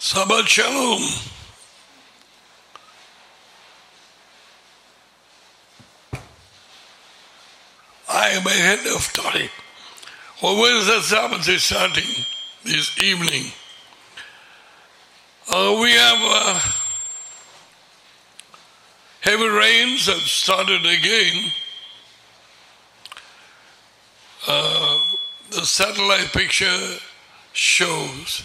Shabbat Shalom. I am ahead of time. Well, where is the Sabbath is starting this evening? Uh, we have uh, heavy rains have started again. Uh, the satellite picture shows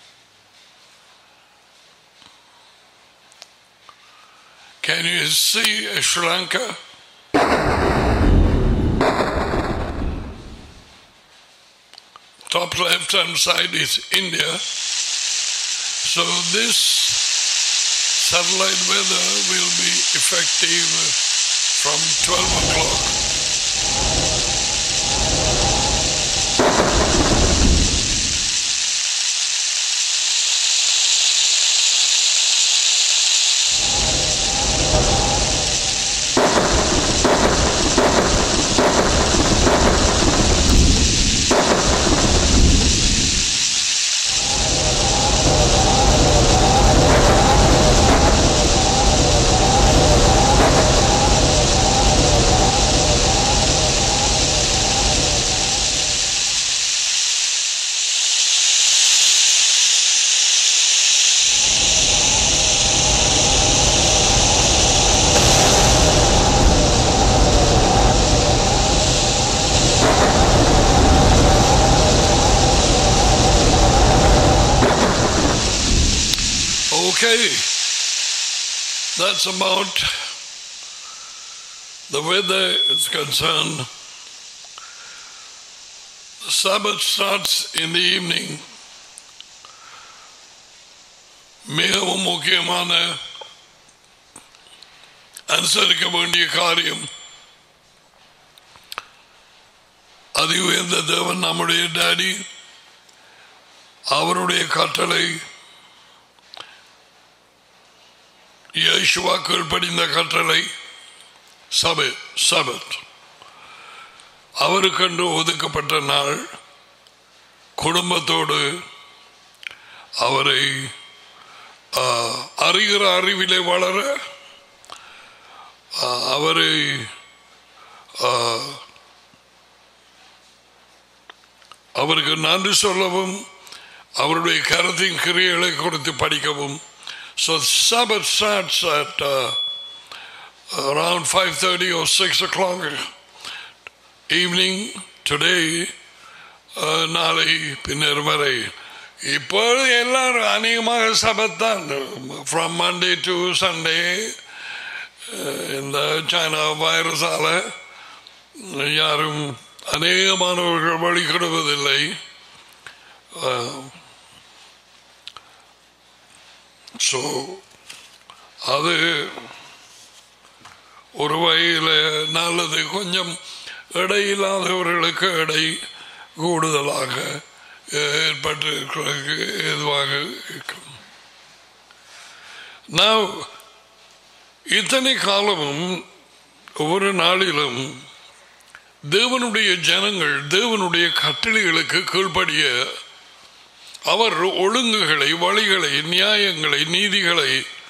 Can you see Sri Lanka? Top left hand side is India. So this satellite weather will be effective from 12 o'clock. Okay, that's about the weather is concerned. The Sabbath starts in the evening. மிகவும் முக்கியமான அனுசரிக்க வேண்டிய காரியம் அது உயர்ந்த தேவன் நம்முடைய daddy அவருடைய கட்டளை இயேசுவா கீழ்ப்படிந்த கட்டளை சபை சபத் அவருக்கென்று ஒதுக்கப்பட்ட நாள் குடும்பத்தோடு அவரை ஆ, அறிகிற அறிவிலே வளர ஆ, அவரை ஆ, அவருக்கு நன்றி சொல்லவும் அவருடைய கருத்தின் கிரியைகளை கொடுத்து படிக்கவும் So Sabbath starts at uh, around 5.30 or 6 o'clock evening today, uh, நாளை பின்னர் வரை இப்பொழுது எல்லாரும் அநேகமாக சபத்தான் ஃப்ரம் மண்டே டு சண்டே இந்த சைனா வைரஸால யாரும் அநேகமானவர்கள் வழிகிடுவதில்லை ஸோ அது ஒரு வகையில் நல்லது கொஞ்சம் எடை இல்லாதவர்களுக்கு எடை கூடுதலாக ஏற்பட்டிருக்கிறதுக்கு ஏதுவாக இருக்கும் நான் இத்தனை காலமும் ஒவ்வொரு நாளிலும் தேவனுடைய ஜனங்கள் தேவனுடைய கட்டளைகளுக்கு கீழ்ப்படிய அவர் ஒழுங்குகளை வழிகளை நியாயங்களை நீதிகளை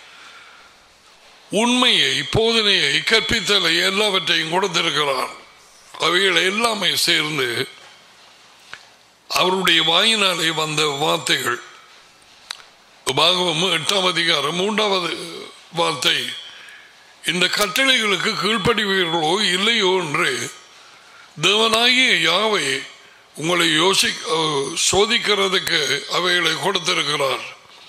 உண்மையை போதனையை கற்பித்தலை எல்லாவற்றையும் கொடுத்திருக்கிறார் அவைகள் எல்லாமே சேர்ந்து அவருடைய வாயினாலே வந்த வார்த்தைகள் பாகவம் எட்டாம் அதிகாரம் மூன்றாவது வார்த்தை இந்த கட்டளைகளுக்கு கீழ்ப்படிவீர்களோ இல்லையோ என்று தேவனாகிய யாவை உங்களை யோசி அஹ், சோதிக்கிறதுக்கு அவைகளை கொடுத்திருக்கிறார்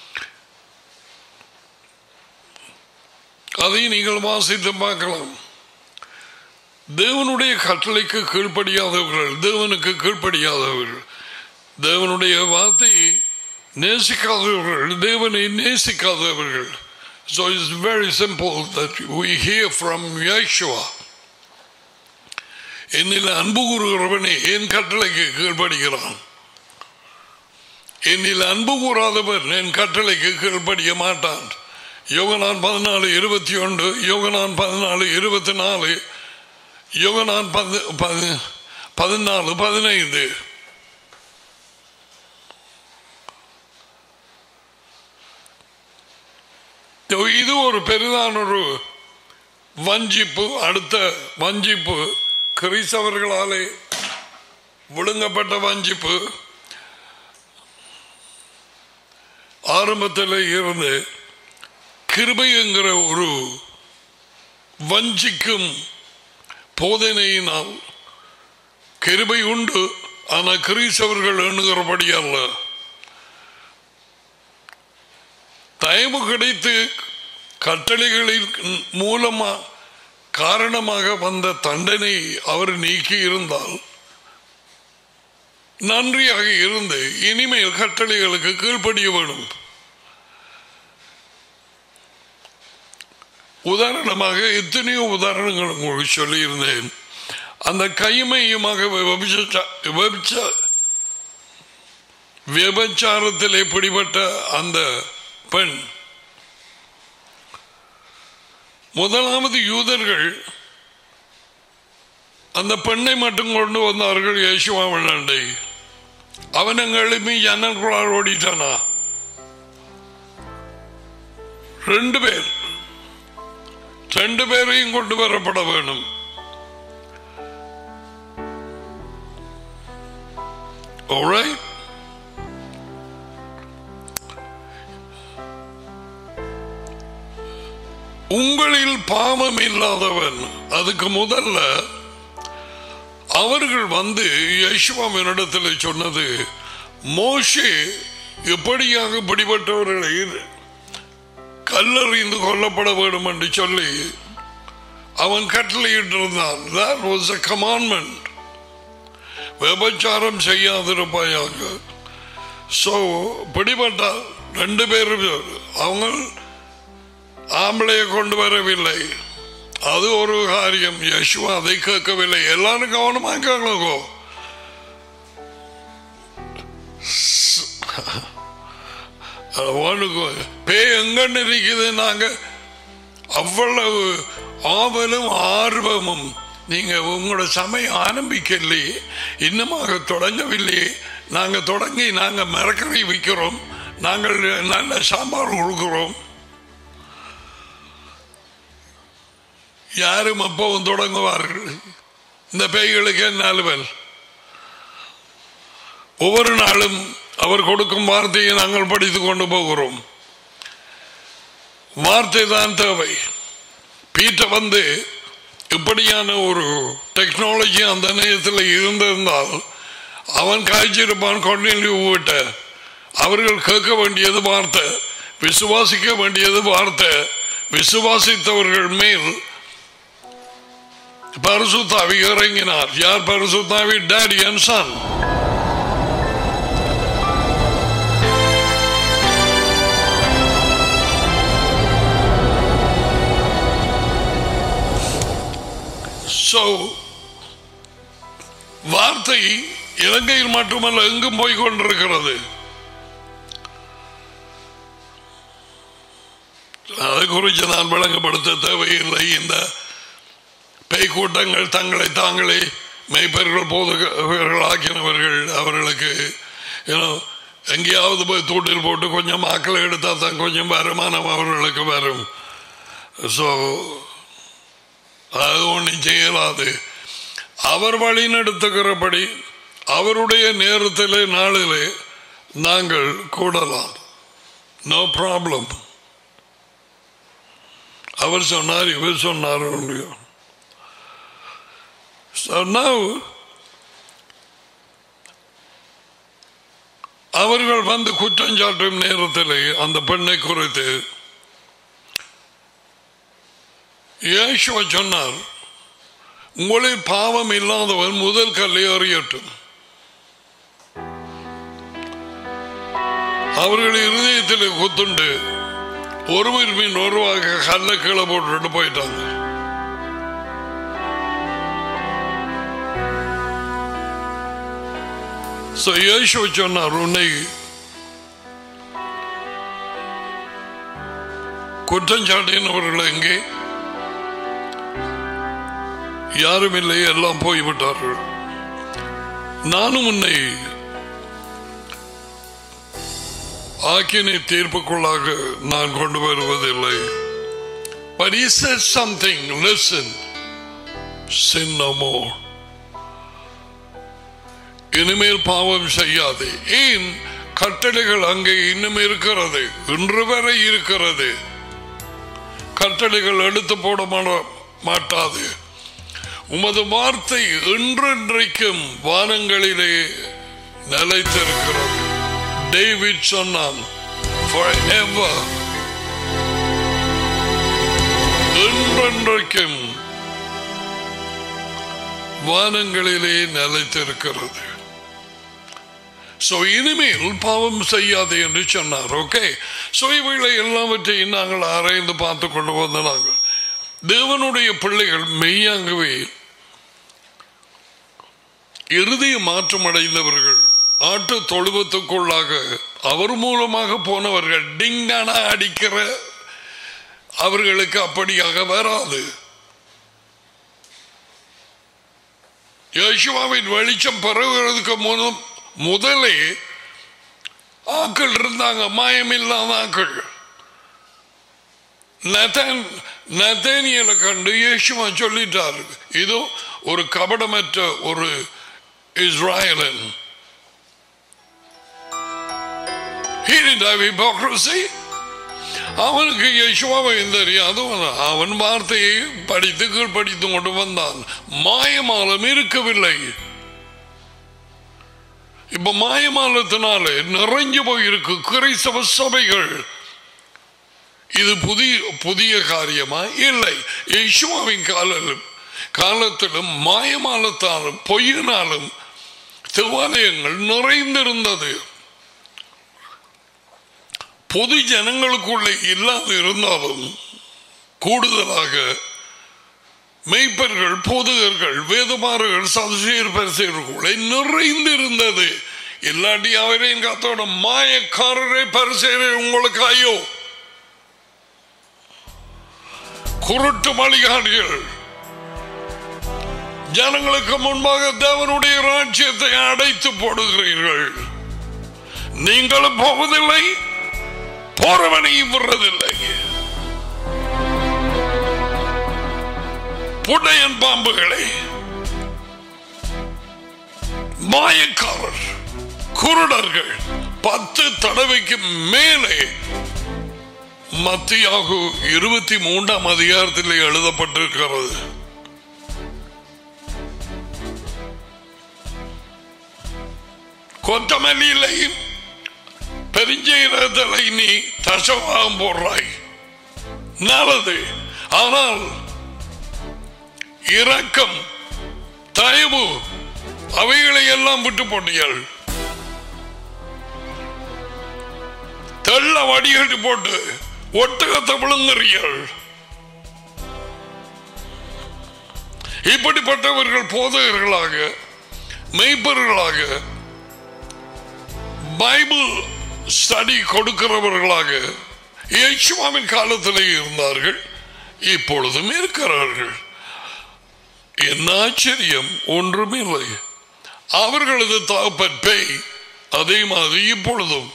அதை நீங்கள் வாசித்து பார்க்கலாம் தேவனுடைய கட்டளைக்கு கீழ்ப்படியாதவர்கள் தேவனுக்கு கீழ்ப்படியாதவர்கள் தேவனுடைய வார்த்தையை நேசிக்காதவர்கள் தேவனை நேசிக்காதவர்கள் So it's very simple that we hear from Yeshua. என்னில் அன்பு கூறுகிறவனே என் கட்டளைக்கு கீழ்ப்படுகிறான் என்னில் அன்பு கூறாதவன் என் கட்டளைக்கு கீழ்ப்படிய மாட்டான் யோகனான் பதினாலு இருபத்தி ஒன்று யோகனான் பதினாலு இருபத்தி நாலு யோகனான் பது பது பதினாலு பதினைந்து இது ஒரு பெரிதான ஒரு வஞ்சிப்பு அடுத்த வஞ்சிப்பு கிறிஸ்தவர்களாலே விழுங்கப்பட்ட வஞ்சிப்பு ஆரம்பத்தில் இருந்து கிருபை என்கிற ஒரு வஞ்சிக்கும் போதனையினால் கிருபை உண்டு ஆனால் கிறிஸ்தவர்கள் எண்ணுகிறபடி அல்ல தயவு கிடைத்து கட்டளைகளின் மூலமா காரணமாக வந்த தண்டனை அவர் நீக்கி இருந்தால் நன்றியாக இருந்து இனிமேல் கட்டளைகளுக்கு கீழ்ப்படிய வேணும் உதாரணமாக எத்தனையோ உதாரணங்கள் உங்களுக்கு சொல்லியிருந்தேன் அந்த கைமையுமாக விபச்ச- விபச்ச- விபச்சாரத்திலே பிடிபட்ட அந்த பெண் முதலாவது யூதர்கள் அந்த பெண்ணை மட்டும் கொண்டு வந்தார்கள் யேசுவாவின் அண்டை அவன் அங்க எழுப்பி ஜன்னல்குள்ளார் ஓடிட்டானா ரெண்டு பேர் ரெண்டு பேரையும் கொண்டு வரப்பட வேணும் Alright? உங்களில் பாவம் இல்லாதவன் அதுக்கு முதல்ல அவர்கள் வந்து யசுவாமினிடத்தில் சொன்னது மோஷே எப்படியாக பிடிபட்டவர்களை கல்லறிந்து கொல்லப்பட வேண்டும் என்று சொல்லி அவன் கட்டளையிட்டிருந்தான் that was a commandment விபச்சாரம் செய்யாதிருப்பாயாக ஸோ பிடிபட்டால் ரெண்டு பேரும் அவங்க ஆம்பளையை கொண்டு வரவில்லை அது ஒரு காரியம் யசுவா அதை கேட்கவில்லை எல்லாரும் கவனமாக கேட்கலோ பேய் எங்கன்னு இருக்குது நாங்க அவ்வளவு ஆவலும் ஆர்வமும் நீங்க உங்களோட சமயம் ஆரம்பிக்கலையே இன்னமாக தொடங்கவில்லையே நாங்க தொடங்கி நாங்க மரக்கறி விற்கிறோம் நாங்கள் நல்ல சாம்பார் கொடுக்கிறோம் யாரும் அப்பவும் தொடங்குவார்கள் இந்த பேய்களுக்கு என்ன அலுவல் ஒவ்வொரு நாளும் அவர் கொடுக்கும் வார்த்தையை நாங்கள் படித்து கொண்டு போகிறோம் வார்த்தை தான் தேவை பீட்டை வந்து இப்படியான ஒரு டெக்னாலஜி அந்த நேரத்தில் இருந்திருந்தால் அவன் காய்ச்சிருப்பான் கொண்டில் விட்ட அவர்கள் கேட்க வேண்டியது வார்த்தை விசுவாசிக்க வேண்டியது வார்த்தை விசுவாசித்தவர்கள் மேல் பரிசுத்தாவி இறங்கினார் யார் பரிசுத்தாவி டேடி அண்ட் சன் So, வார்த்தை இலங்கையில் மட்டுமல்ல எங்கும் போய் கொண்டிருக்கிறது அதை குறித்து நான் விளங்கப்படுத்த தேவையில்லை இந்த பேய் கூட்டங்கள் தங்களை தாங்களே மெய்ப்பர்கள் போதகர்கள் ஆக்கினவர்கள் அவர்களுக்கு ஏன்னோ எங்கேயாவது போய் தூட்டில் போட்டு கொஞ்சம் ஆக்களை எடுத்தால் தான் கொஞ்சம் வருமானம் அவர்களுக்கு வரும் ஸோ அது ஒன்றும் செய்யலாது அவர் வழி நடத்துகிறபடி அவருடைய நேரத்திலே நாளிலே நாங்கள் கூடலாம் நோ ப்ராப்ளம் அவர் சொன்னார் இவர் சொன்னார் முடியும் So now, அவர்கள் வந்து குற்றஞ்சாட்டும் நேரத்தில் அந்த பெண்ணை குறித்து இயேசுவ சொன்னார் உங்களில் பாவம் இல்லாதவன் முதல் கல்லை அறியட்டும் அவர்கள் இருதயத்தில் குத்துண்டு ஒருவர் மீன் ஒருவாக கல்ல கீழே போட்டுட்டு போயிட்டாங்க So, இயேசு சொன்னார் உன்னை குற்றஞ்சாட்டினவர்கள் எங்கே யாரும் இல்லை எல்லாம் போய்விட்டார்கள் நானும் உன்னை ஆக்கினை தீர்ப்புக்குள்ளாக நான் கொண்டு வருவதில்லை But he says something, listen, sin no more. இனிமேல் பாவம் செய்யாதே ஏன் கட்டளைகள் அங்கே இன்னும் இருக்கிறது இன்று வரை இருக்கிறது கட்டளைகள் எடுத்து போட மாட- மாட்டாது உமது வார்த்தை என்றென்றைக்கும் வானங்களிலே நிலைத்திருக்கிறது டேவிட் சொன்னான் forever என்றென்றைக்கும் வானங்களிலே நிலைத்திருக்கிறது சோ இனிமேல் பாவம் செய்யாதே என்று சொன்னார் ஓகே சோ இவைகளை எல்லாவற்றையும் நாங்கள் ஆராய்ந்து பார்த்து கொண்டு வந்த நாங்கள் தேவனுடைய பிள்ளைகள் மெய்யாகவே இறுதிய மாற்றம் அடைந்தவர்கள் ஆட்டு தொழுவத்துக்குள்ளாக அவர் மூலமாக போனவர்கள் டிங்கானா அடிக்கிற அவர்களுக்கு அப்படியாக வராது யோசுவாவின் வெளிச்சம் பரவுகிறதுக்கு முன் முதலே ஆக்கள் இருந்தாங்க மாயமில்லாத ஆக்கள் நதன் நதேனியலை கண்டு இயேசுவா சொல்லிட்டார் இது ஒரு கபடமற்ற ஒரு இஸ்ராயலன் He didn't have hypocrisy. அவனுக்கு யசுவாவையும் தெரியாது அவன் வார்த்தையை படித்து கீழ் படித்து கொண்டு வந்தான் மாயமாலம் இருக்கவில்லை இப்ப மாயமாலத்தினால நிறைஞ்சு போயிருக்கு கிறிஸ்தவ சபைகள் இது புதிய புதிய காரியமா இல்லை யேசுவாவின் காலிலும் காலத்திலும் மாயமாலத்தாலும் பொய்யினாலும் தேவாலயங்கள் நிறைந்திருந்தது பொது ஜனங்களுக்குள்ளே இல்லாது இருந்தாலும் கூடுதலாக மெய்ப்பர்கள் போதகர்கள் வேதமாறுகள் சதுசேர் பரிசேர்களுக்குள்ளே நிறைந்திருந்தது இல்லாட்டி அவரையும் காத்தோட மாயக்காரரே பரிசேரே உங்களுக்கு ஐயோ குருட்டு மளிகாடிகள் ஜனங்களுக்கு முன்பாக தேவனுடைய ராஜ்யத்தை அடைத்து போடுகிறீர்கள் நீங்களும் போவதில்லை போறவனையும் விடுறதில்லை புடையன் பாம்புகளே மாயக்காரர் குருடர்கள் பத்து தடவைக்கு மேலே மத்தியாகு இருபத்தி மூன்றாம் அதிகாரத்தில் எழுதப்பட்டிருக்கிறது கொத்தமல்லியிலையும் பெருஞ்சீரகத்தில் நீ தசவாகம் போடுறாய் நல்லது ஆனால் இரக்கம் தயவு அவைகளை எல்லாம் விட்டு போட்டீர்கள் தெள்ள வடிகட்டி போட்டு ஒட்டகத்தை விழுங்குறீர்கள் இப்படிப்பட்டவர்கள் போதகர்களாக மெய்ப்பர்களாக பைபிள் ஸ்டடி கொடுக்கிறவர்களாக இயேசுவாவின் காலத்திலே இருந்தார்கள் இப்பொழுதும் இருக்கிறார்கள் என்ன ஆச்சரியம் ஒன்றுமில்லை அவர்களது தகப்பன் பேய் அதே மாதிரி இப்பொழுதும்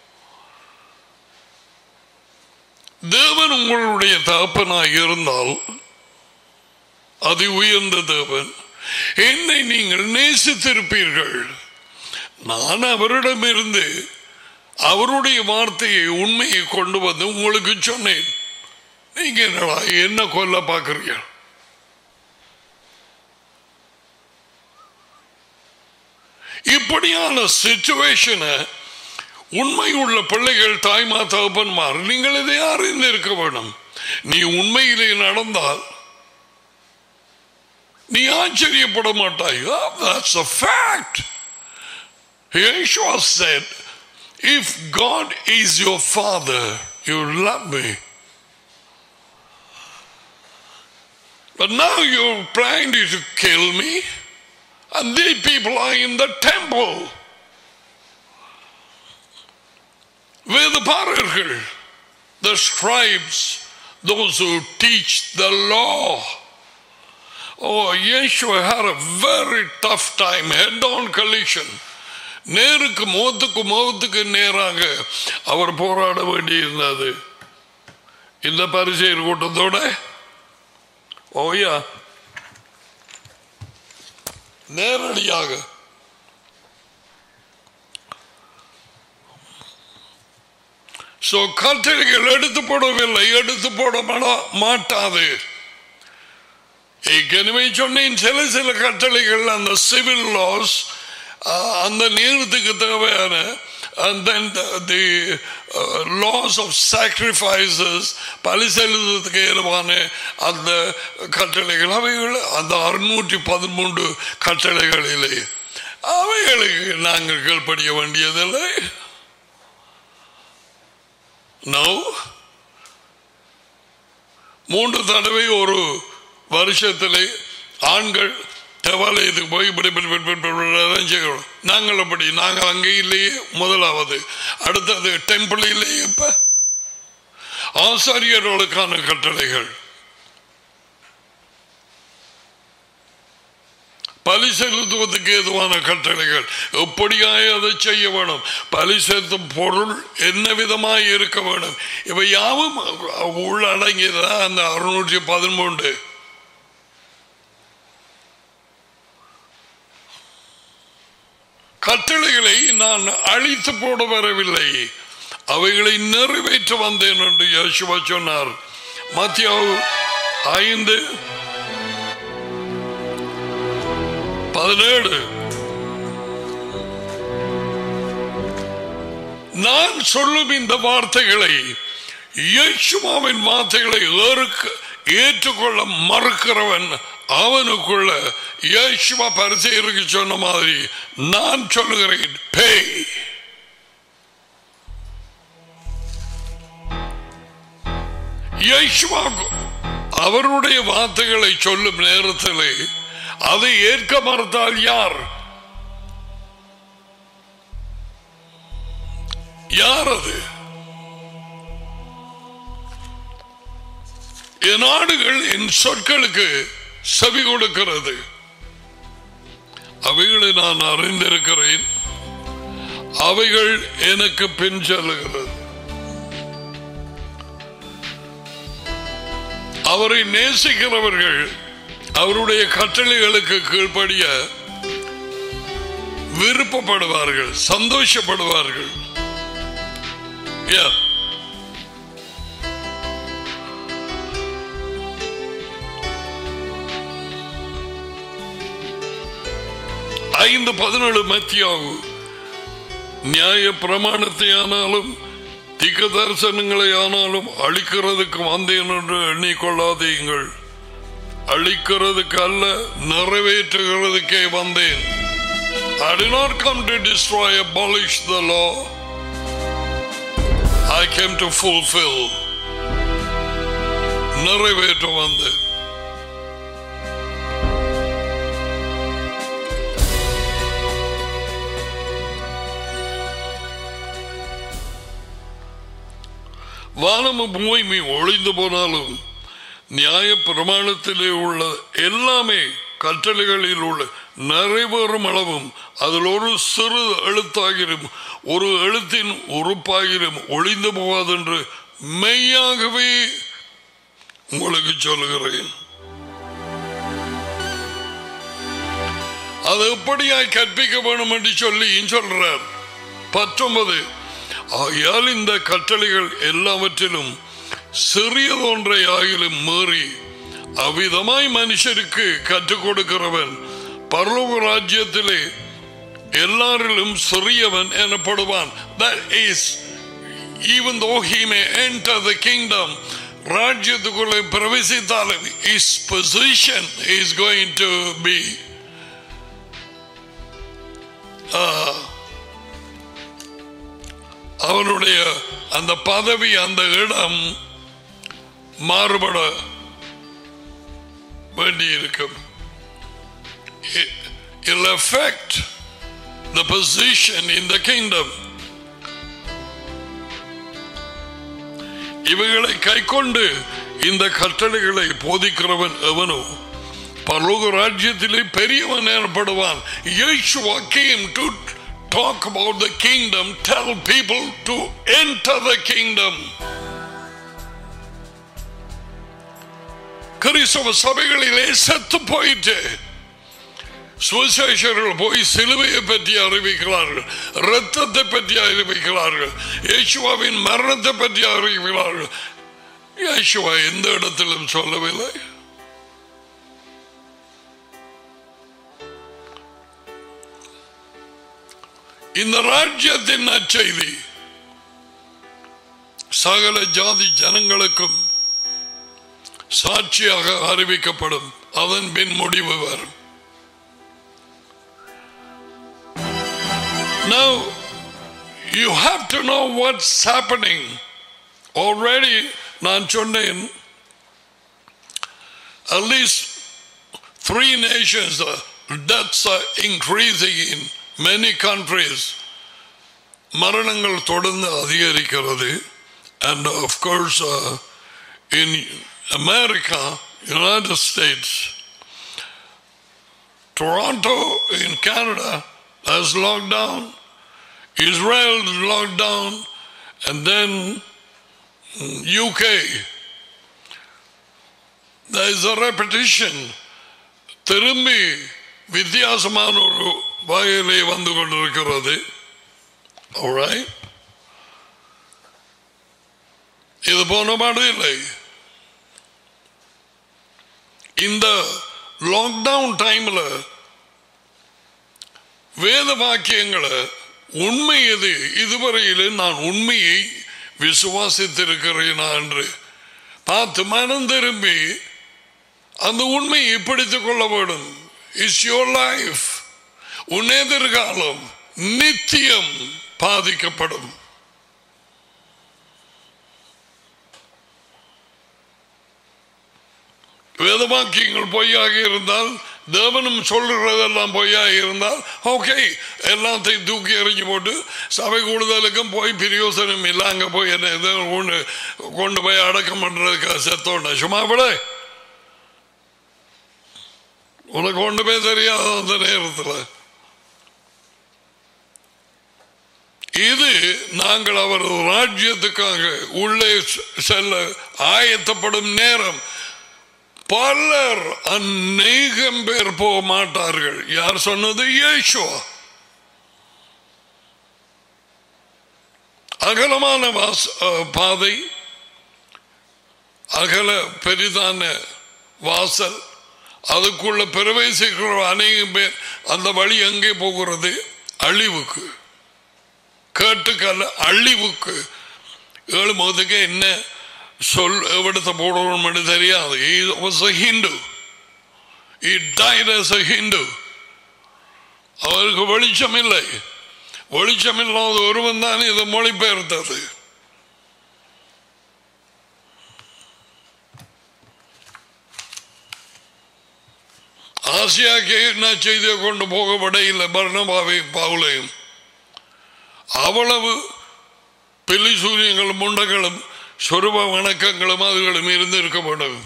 தேவன் உங்களுடைய தகப்பனாக இருந்தால் அதி உயர்ந்த தேவன் என்னை நீங்கள் நேசித்திருப்பீர்கள் நான் அவரிடமிருந்து அவருடைய வார்த்தையை உண்மையை கொண்டு வந்து உங்களுக்கு சொன்னேன் நீங்க என்னடா என்ன கொல்ல பார்க்கறீங்க இப்படியான சிச்சுவேஷனை உண்மை உள்ள பிள்ளைகள் தாய்மா தகப்பன்மார் நீங்கள் இதை அறிந்து இருக்க வேணும் நீ உண்மையிலே நடந்தால் நீ ஆச்சரியப்பட மாட்டாய் Oh, that's a fact Yeshua said if God is your father you love me but now you're planning to kill me and these people are in the temple வேதபாரர்கள் the scribes those who teach the law oh Yeshua had a very tough time head on collision நேருக்கு முகத்துக்கு முகத்துக்கு நேராக அவர் போராட வேண்டியிருந்தது இந்த பரிசெயர் கூட்டத்தோட ஓயா நேரடியாக சோ கட்டளைகள் எடுத்து போடவில்லை எடுத்து போட மாட்டா- மாட்டாது ஏற்கனவே சொன்னேன் சில சில கட்டளைகள் அந்த சிவில் லாஸ் அந்த நேரத்துக்கு தேவையான and then the, the uh, laws of sacrifices பலி செலுத்துறதுக்கு ஏதுவான அந்த கட்டளைகள் அவைகள் அந்த அறுநூற்றி பதிமூன்று கட்டளைகளிலே அவைகளுக்கு நாங்கள் கீழ்ப்படிய வேண்டியதில்லை நோ மூன்று தடவை ஒரு வருஷத்திலே ஆண்கள் தேவாலயத்துக்கு போய் இப்படி இப்படி இப்படி இப்படி இப்படி எல்லாம் செய்யணும் நாங்கள் அப்படி நாங்கள் அங்கே இல்லையே முதலாவது அடுத்தது டெம்பிள் இல்லையே இப்ப ஆசாரியர்களுக்கான கட்டளைகள் பலி செலுத்துவதற்கு ஏதுவான கட்டளைகள் எப்படியாய் அதை செய்ய வேணும் பலி செலுத்தும் பொருள் என்ன விதமாய் இருக்க வேணும் இவை யாவும் உள்ளடங்கியதான் அந்த அறுநூற்றி பதிமூன்று கட்டளைகளை நான் அழித்து போட வரவில்லை அவைகளை நிறைவேற்ற வந்தேன் என்று யேசுவா சொன்னார் மத்தியாவு ஐந்து பதினேழு நான் சொல்லும் இந்த வார்த்தைகளை இயேசுமாவின் வார்த்தைகளை ஏற்க ஏற்றுக்கொள்ள மறுக்கிறவன் அவனுக்குள்ள இயேசுவா பரிசெயருக்கு சொன்ன மாதிரி நான் சொல்லுகிறேன் பேய் இயேசுவா அவருடைய வார்த்தைகளை சொல்லும் நேரத்திலே அதை ஏற்க மறுத்தால் யார் யார் அது என் நாடுகள் என் சொற்களுக்கு செவி கொடுக்கிறது அவைகளை நான் அறிந்திருக்கிறேன் அவைகள் எனக்கு பின் செல்லுகிறது அவரை நேசிக்கிறவர்கள் அவருடைய கட்டளைகளுக்கு கீழ்ப்படிய விருப்பப்படுவார்கள் சந்தோஷப்படுவார்கள் Yeah. ஐந்து பதினேழு மத்தியாகு நியாய பிரமாணத்தை ஆனாலும் திக்க தரிசனங்களை ஆனாலும் அழிக்கிறதுக்கு வந்தேன் என்று எண்ணிக்கொள்ளாதீங்கள் அழிக்கிறதுக்கு அல்ல நிறைவேற்றுகிறதுக்கே வந்தேன் I did not come to destroy, abolish the law. I came to fulfill. நிறைவேற்ற வந்தேன் வானமும் பூமி ஒளிந்து போனாலும் நியாய பிரமாணத்திலே உள்ள எல்லாமே கட்டளைகளில் உள்ள நிறைவேறும் அளவும் அதில் ஒரு சிறு எழுத்தாகிரும் ஒரு எழுத்தின் உறுப்பாகிரும் ஒளிந்து போகாதென்று மெய்யாகவே உங்களுக்கு சொல்லுகிறேன் அது எப்படியாய் கற்பிக்க வேணும் என்று சொல்லி சொல்றார் பத்தொன்பது ஆகையால் இந்த கட்டளைகள் எல்லாவற்றிலும் சிறியதொன்றை ஆகிலும் மீறி அவ்விதமாய் மனுஷருக்கு கற்றுக் கொடுக்கிறவன் பரலோக ராஜ்யத்திலே எல்லாரிலும் சிறியவன் எனப்படுவான் that is even though he may enter the kingdom ராஜ்யத்துக்குள்ளே பிரவேசித்தாலும் his position is going to be uh, அவனுடைய அந்த பதவி அந்த இடம் மாறுபட வேண்டியிருக்கும் It- it'll affect the position in the kingdom இவைகளை கைக்கொண்டு இந்த கட்டளைகளை போதிக்கிறவன் எவனோ பரலோக ராஜ்யத்திலே பெரியவன் எனப்படுவான் Yeshua came to talk about the kingdom, tell people to enter the kingdom. கிறிஸ்தவ சபைகளிலே செத்து போயிட்டு சுவிசேஷர்கள் போய் சிலுவையை பற்றி அறிவிக்கிறார்கள் இரத்தத்தை பற்றி அறிவிக்கிறார்கள் இயேசுவாவின் மரணத்தை பற்றி அறிவிக்கிறார்கள் இயேசுவா எந்த இடத்திலும் சொல்லவில்லை இந்த ராஜ்யத்தின் நற்செய்தி சகல ஜாதி ஜனங்களுக்கும் சாட்சியாக அறிவிக்கப்படும் அதன் பின் முடிவு வரும் Now, you have to know what's happening. Already, நான் சொன்னேன் at least three nations, uh, deaths are increasing in many countries. மரணங்கள் தொடர்ந்து அதிகரிக்கிறது and of course uh, in America, United States, Toronto in Canada has locked down, Israel is locked down, and then mm, UK. There is a repetition. திரும்பி வித்தியாசமான ஒரு வகையிலே வந்து கொண்டிருக்கிறது Alright? இது போன பாடு இல்லை இந்த லாக்டவுன் டைம்ல வேத வாக்கியங்களை உண்மை எது இதுவரையில் நான் உண்மையை விசுவாசித்திருக்கிறேனா என்று பார்த்து மனம் திரும்பி அந்த உண்மையை பிடித்துக் கொள்ள வேண்டும் இஸ் யோர் லைஃப் உன் எதிர்காலம் நித்தியம் பாதிக்கப்படும் வேதவாக்கியங்கள் பொய்யாக இருந்தால் தேவனும் சொல்லுறதெல்லாம் பொய்யாக இருந்தால் ஓகே எல்லாத்தையும் தூக்கி எறிஞ்சு போட்டு சபை கூடுதலுக்கும் போய் பிரியோசனம் இல்லை அங்கே போய் என்ன எதோ கொண்டு கொண்டு போய் அடக்கம் பண்ணுறதுக்கு செத்தோண்ட சும்மா விட உனக்கு ஒன்றுமே தெரியாது அந்த நேரத்தில் இது நாங்கள் அவர் ராஜ்யத்துக்காக உள்ளே செல்ல ஆயத்தப்படும் நேரம் பலர் அநேகம் பேர் போக மாட்டார்கள் யார் சொன்னது இயேசுவா அகலமான வாச பாதை அகல பெரிதான வாசல் அதுக்குள்ள பிரவேசிக்கிற அநேகம் பேர் அந்த வழி எங்கே போகிறது அழிவுக்கு கேட்டுக்கல்ல அழிவுக்கு ஏழு போதுக்கு என்ன சொல் எவிடத்தை போடணும்னு தெரியாது He was a Hindu. He died as a Hindu. அவருக்கு வெளிச்சம் இல்லை வெளிச்சம் இல்லாத ஒருவன் தான் இதை மொழிபெயர்த்தது ஆசியாக்கே என்ன செய்தியை கொண்டு போகப்பட இல்லை பர்ணபாவையும் பாவுலையும் அவ்வளவு பில்லி சூரியங்களும் முண்டங்களும் சொருப வணக்கங்களும் அதுகளும் இருந்து இருக்க வேண்டும்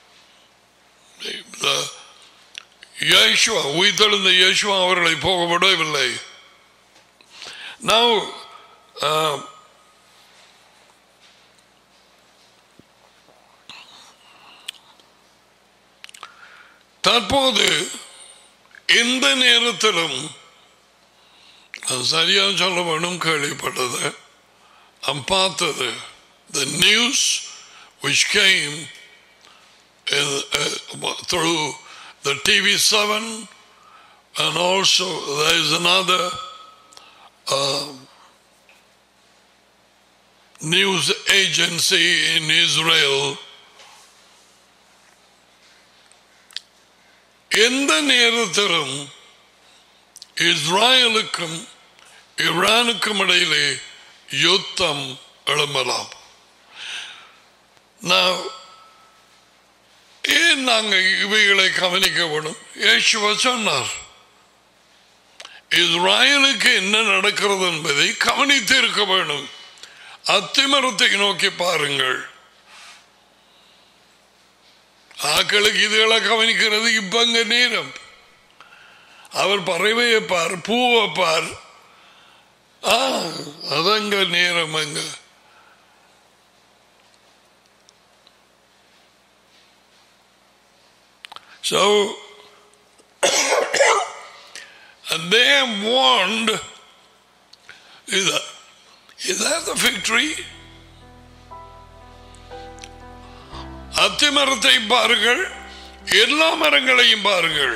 யேசுவா உயிர்த்தெழுந்த யேசுவா அவர்களை போக விடவில்லை நான் தற்போது எந்த நேரத்திலும் அது சரியாக சொல்ல வேணும் கேள்விப்பட்டது நான் பார்த்தது the news which came uh, uh, through the TV7 and also there is another uh, news agency in Israel எந்த நேரத்திலும் இஸ்ராயலுக்கும் ஈரானுக்கும் இடையிலே யுத்தம் எழும்பலாம் நான் ஏன் நாங்கள் இவைகளை கவனிக்க வேணும் இயேசுவ சொன்னார் இஸ்ராயலுக்கு என்ன நடக்கிறது என்பதை கவனித்து இருக்க வேண்டும் அத்திமரத்தை நோக்கி பாருங்கள் ஆக்களுக்கு இதுகளை கவனிக்கிறது இப்ப அங்க நேரம் அவர் பறவையை பார் பூவை பார் ஆ அதங்க நேரம் அங்க So, and they warned, is that, is that the fig tree? அத்தி மரத்தை பாருங்கள் எல்லா மரங்களையும் பாருங்கள்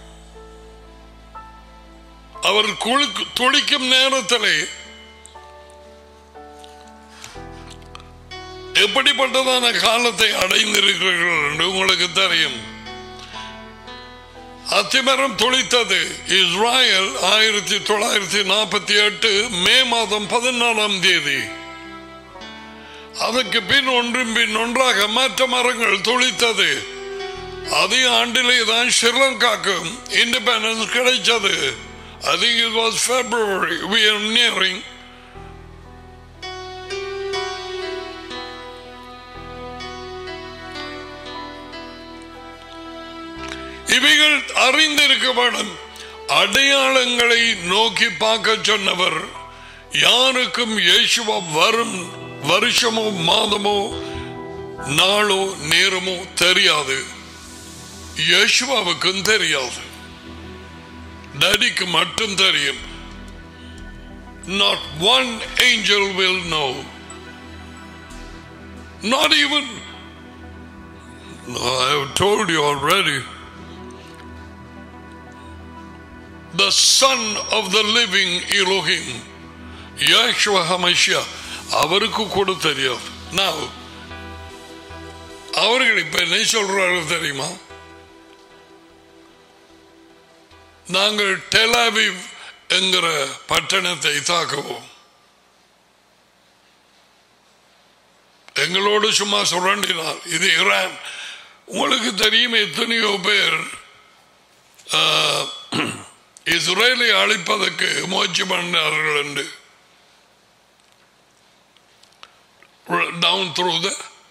அவர் குளிக்கு- துளிக்கும் நேரத்திலே எப்படிப்பட்டதான காலத்தை அடைந்திருக்கிறீர்கள் என்று உங்களுக்கு தெரியும் அத்திமரம் துளித்தது இஸ்ராயல் ஆயிரத்தி தொள்ளாயிரத்தி நாற்பத்தி எட்டு மே மாதம் பதினாலாம் தேதி அதற்கு பின் ஒன்றின் பின் ஒன்றாக மற்ற மரங்கள் துளித்தது அதே ஆண்டிலே தான் ஸ்ரீலங்காக்கும் இண்டிபெண்டன்ஸ் கிடைச்சது I think it was February. We are nearing. இவைகள் அறிந்திருக்க வேண்டும் அடையாளங்களை நோக்கி பார்க்க சொன்னவர் யாருக்கும் இயேசுவா வரும் வருஷமோ மாதமோ நாளோ நேரமோ தெரியாது இயேசுவாவுக்கும் தெரியாது டடிக்கு மட்டும் தெரியும் not one angel will no not even I have told you already. The Son of the Living Elohim, Yahshua HaMashiach, அவருக்கு கூட தெரியாது Now, அவர்கள் இப்ப என்ன சொல்றார்கள் தெரியுமா நாங்கள் டெலாவிவ் என்கிற பட்டணத்தை தாக்குவோம் எங்களோடு சும்மா சுரண்டினார் இது ஈரான் உங்களுக்கு தெரியும் எத்தனையோ பேர் ஆஹ், இஸ்ரேலை அழிப்பதற்கு முயற்சி பண்ணார்கள் என்று டவுன் த்ரூ த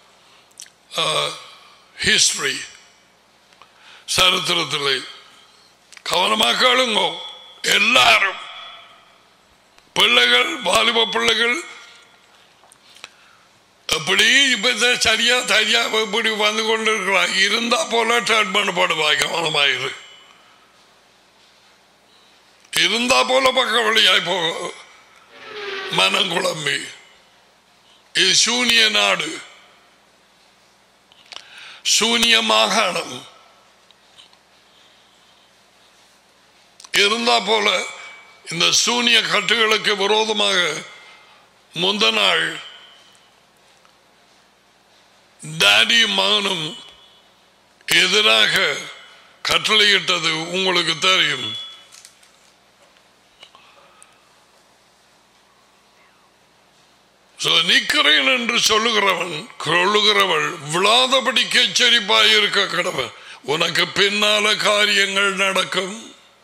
ஹிஸ்டரி சரித்திரத்தில் கவனமாக கேளுங்கோ எல்லாரும் பிள்ளைகள் வாலிப பிள்ளைகள் எப்படி இப்ப இந்த சரியா சரியா இப்படி வந்து கொண்டிருக்கிறான் இருந்தா போல ட்ரீட் பண்ணப்படுவா கவனமாயிரு இருந்தா போல பக்க வழியாய் போ மனம் குழம்பி இது சூனிய நாடு சூனிய மாகாணம் இருந்தா போல இந்த சூனிய கட்டுகளுக்கு விரோதமாக முந்த நாள் டாடியும் மகனும் எதிராக கட்டளையிட்டது உங்களுக்கு தெரியும் So, நிக்கிறேன் என்று சொல்லுகிறவன் சொல்லுகிறவள் விழாதபடிக்கு எச்சரிப்பாய் இருக்க கடவன் உனக்கு பின்னால காரியங்கள் நடக்கும்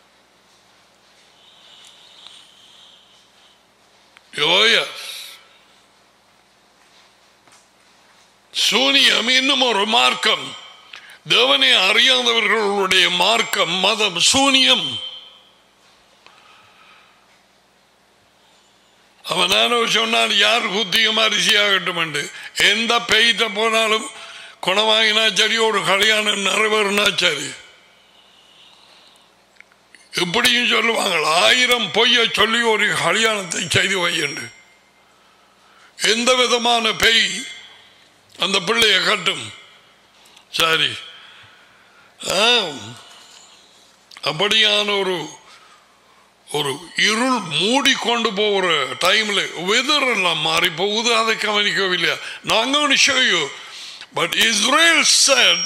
யோயா சூனியம் இன்னும் ஒரு மார்க்கம் தேவனை அறியாதவர்களுடைய மார்க்கம் மதம் சூனியம் அவன் நானோ சொன்னான் யார் குத்தியும் அரிசியாகட்டும் என்று எந்த பெய்த போனாலும் குணமாகினா சரி ஒரு கல்யாணம் நிறைவேறினா சரி இப்படியும் சொல்லுவாங்க ஆயிரம் பொய்யை சொல்லி ஒரு கல்யாணத்தை செய்து வையண்டு எந்த விதமான பெய் அந்த பிள்ளைய கட்டும் சரி ஆம். அப்படியான ஒரு ஒரு இருள் மூடிக்கொண்டு போகிற டைம்ல வெதர் எல்லாம் மாறி போகுது அதை கவனிக்கவில்லை நாங்க show you but Israel said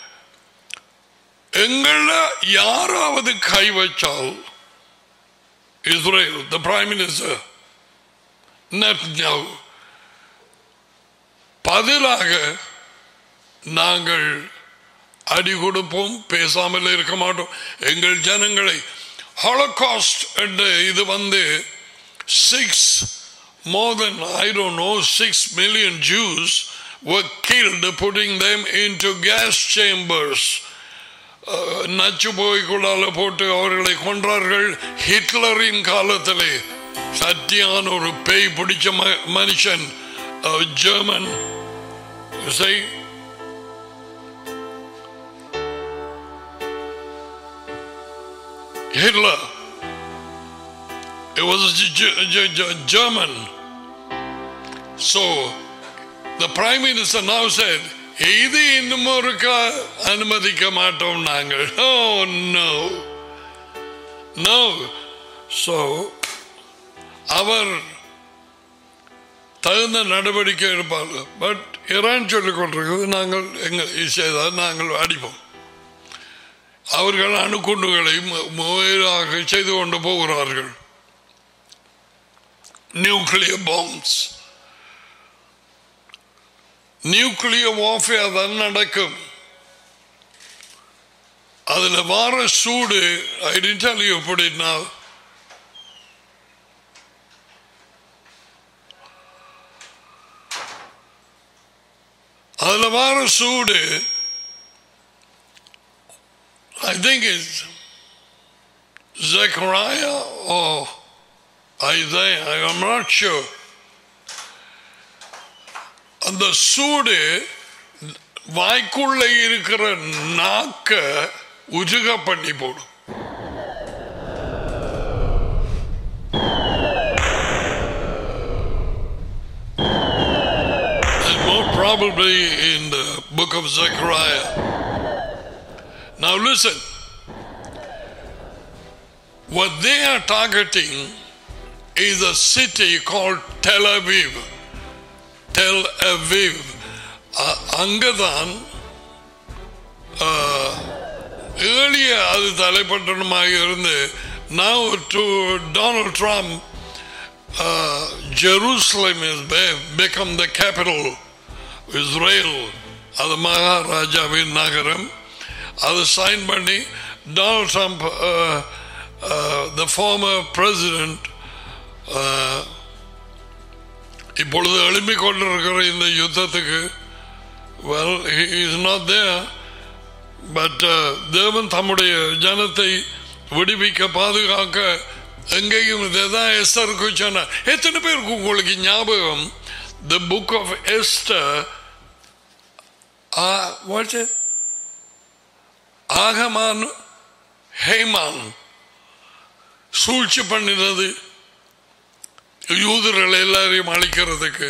எங்கள யாராவது கை வச்சால் Israel the prime minister Netanyahu பதிலாக நாங்கள் அடி கொடுப்போம் பேசாமல் இருக்க மாட்டோம் எங்கள் ஜனங்களை ஹாலோகாஸ்ட் என்ற இது வந்து six more then I don't know six million Jews were killed putting them into gas chambers நச்சு போய்க்குள்ளால போட்டு அவர்களை கொன்றார்கள் ஹிட்லரின் காலத்திலே சத்தியான ஒரு பேய் பிடிச்ச ம- மனுஷன் ஜெர்மன் செய் Hitler. It was a G- G- G- German. So the prime minister now said, இது இன்னும் ஒருக்கா அனுமதிக்க மாட்டோம் நாங்கள் ஓ நோ நோ ஸோ அவர் தகுந்த நடவடிக்கை எடுப்பார்கள் பட் ஈரான் சொல்லிக் கொண்டிருக்கிறது நாங்கள் எங்கள் செய்தால் நாங்கள் அடிப்போம் அவர்கள் அணுகுண்டுகளை மு- முறையாக செய்து கொண்டு போகிறார்கள் நியூக்ளியர் பாம்ஸ் நியூக்ளியர் வார்ஃபேர் தான் நடக்கும் அதுல வார சூடு ஐடென்டாலி எப்படின்னா அதுல வார சூடு I think it's Zechariah or Isaiah, I'm not sure. அந்த சூடு வாய்க்குள்ள இருக்கிற நாக்க உருக பண்ணி போடும் And more probably in the book of Zechariah. Now listen. What they are targeting is a city called Tel Aviv. Tel Aviv. அ- அங்கதான் ஏழிய அது தலைப்பட்டணமாக இருந்து now to Donald Trump uh, Jerusalem has be- become the capital Israel அது மகாராஜாவின் நகரம் அது sign பண்ணி Donald Trump the former president இப்பொழுது எழுப்பிக் கொண்டிருக்கிற இந்த யுத்தத்துக்கு well is not there but தேவன் தம்முடைய ஜனத்தை விடுவிக்க பாதுகாக்க எங்கேயும் இதைதான் எஸ்டருக்கு சொன்னார் எத்தனை பேருக்கு உங்களுக்கு ஞாபகம் the book of Esther what's it ஆகமான் ஹேமான் சூழ்ச்சி பண்ணினது யூதர்கள் எல்லாரையும் அழிக்கிறதுக்கு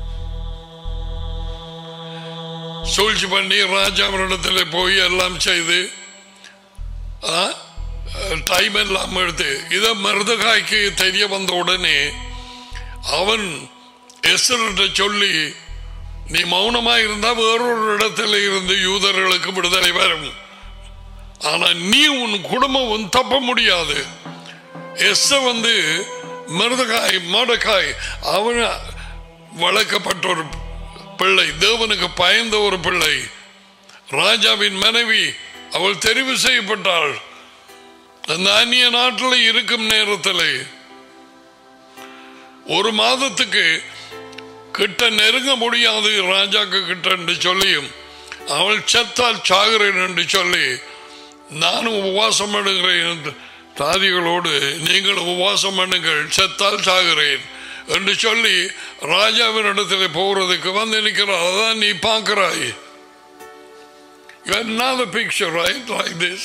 சூழ்ச்சி பண்ணி ராஜாவினிடத்தில் போய் எல்லாம் செய்து டைம் எல்லாம் எடுத்து இதை மருதகாய்க்கு தெரிய வந்த உடனே அவன் எஸ்தர்கிட்ட சொல்லி நீ மௌனமா இருந்தா வேறொரு இடத்துல இருந்து யூதர்களுக்கு விடுதலை வரும் ஆனா நீ உன் குடும்பம் தப்ப முடியாது எஸ் வந்து மருதகாய் மடக்காய் அவன் வளர்க்கப்பட்ட ஒரு பிள்ளை தேவனுக்கு பயந்த ஒரு பிள்ளை ராஜாவின் மனைவி அவள் தெரிவு செய்யப்பட்டாள் அந்த அந்நிய நாட்டில் இருக்கும் நேரத்தில் ஒரு மாதத்துக்கு கிட்ட நெருங்க முடியாது ராஜாக்கு கிட்ட என்று சொல்லியும் அவள் செத்தால் சாகிறேன் என்று சொல்லி நானும் உபவாசம் பண்ணுகிறேன் என்று தாதிகளோடு நீங்கள் உபவாசம் பண்ணுங்கள் செத்தால் சாகிறேன் என்று சொல்லி ராஜாவின் இடத்துல போகிறதுக்கு வந்து நிற்கிறார் அதான் நீ பார்க்கிறாய் You have another picture, right? Like this.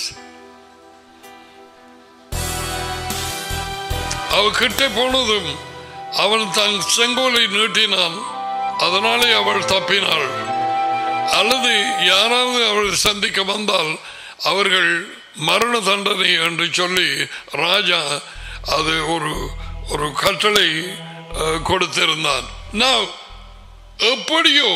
அவ கிட்ட போனதும் அவன் தன் செங்கோலை நீட்டினான் அதனாலே அவள் தப்பினாள் அல்லது யாராவது அவள் சந்திக்க வந்தால் அவர்கள் மரண தண்டனை என்று சொல்லி ராஜா அது ஒரு ஒரு கட்டளை அஹ், கொடுத்திருந்தான் Now, எப்படியோ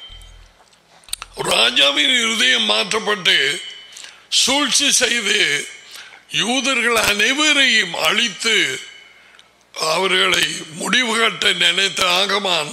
ராஜாவின் இருதயம் மாற்றப்பட்டு சூழ்ச்சி செய்து யூதர்கள் அனைவரையும் அழித்து அவர்களை முடிவு கட்ட நினைத்த ஆகமான்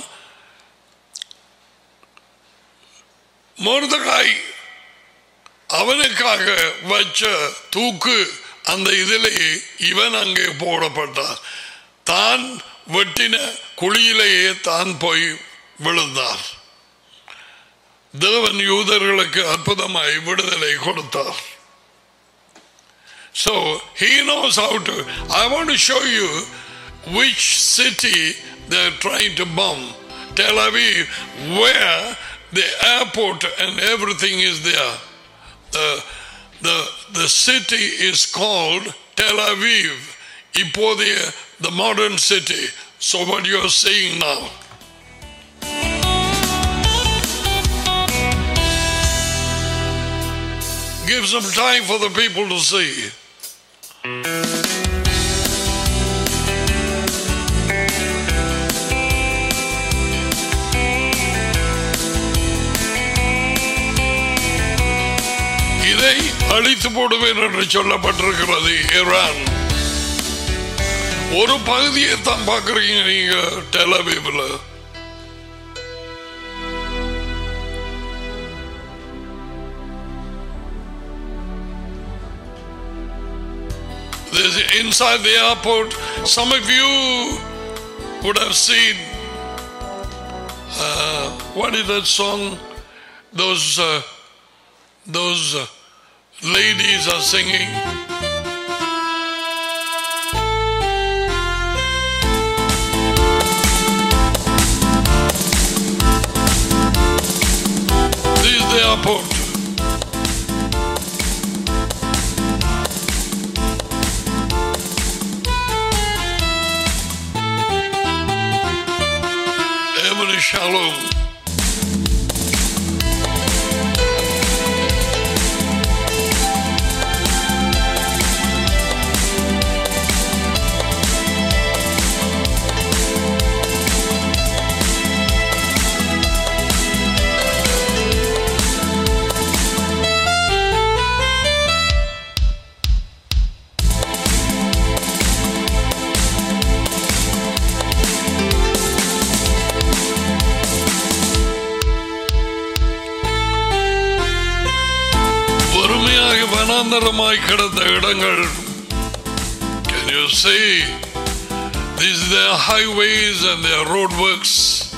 மோர்தகாய் அவனுக்காக வச்ச தூக்கு அந்த இதிலே இவன் அங்கே போடப்பட்டான் தான் வெட்டின குழியிலேயே தான் போய் விழுந்தார் தேவன் யூதர்களுக்கு அற்புதமாய் விடுதலை கொடுத்தார் So he knows how to. I want to show you which city they're trying to bomb. Tel Aviv, where the airport and everything is there. The, the, the city is called Tel Aviv. இப்போதைய the modern city. So what you're saying now. Give some time for the people to see. இதை அழித்து போடுவேன் என்று சொல்லப்பட்டிருக்கிறது Iran ஒரு பகுதியை தான் பார்க்குறீங்க நீங்க டெலவீவில் There's inside the airport. Some of you would have seen uh, what is that song? Those uh, those uh, ladies are singing. This is the airport. Heavenly Shalom. வறுமையாக வனாந்தரமாய் கிடந்த இடங்கள் Can you see? These are their highways and their roadworks.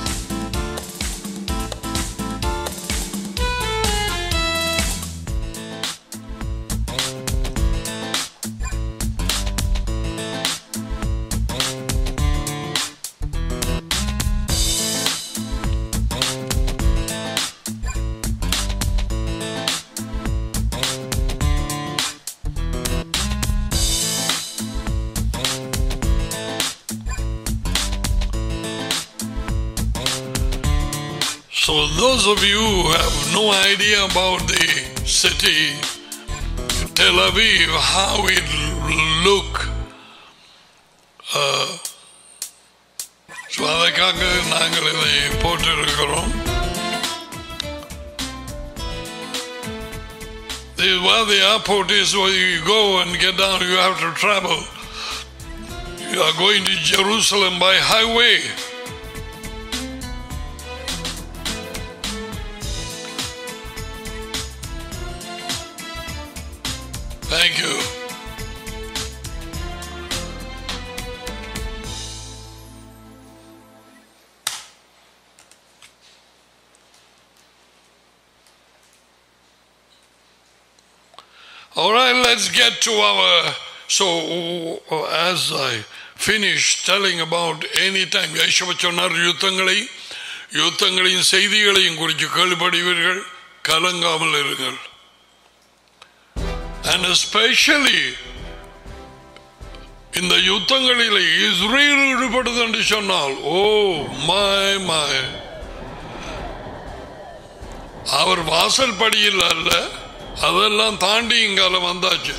So those of you who have no idea about the city, Tel Aviv, how it look, uh, so அதற்காக நாங்கள் இதை போட்டிருக்கிறோம் This is where the airport is where you go and get down, you have to travel. You are going to Jerusalem by highway. Thank you. All right, let's get to our. So, as I finish telling about any time, யேசுவ சொன்னார் யுத்தங்களை யுத்தங்களின் செய்திகளையும் குறித்து கேள்விப்படுவீர்கள் கலங்காமல் இருங்கள் and especially இந்த யுத்தங்களிலே Israel ஈடுபடுது என்று சொன்னால் ஓ மாய் மாய் அவர் வாசல் படியில் அல்ல அதெல்லாம் தாண்டி இங்கால வந்தாச்சு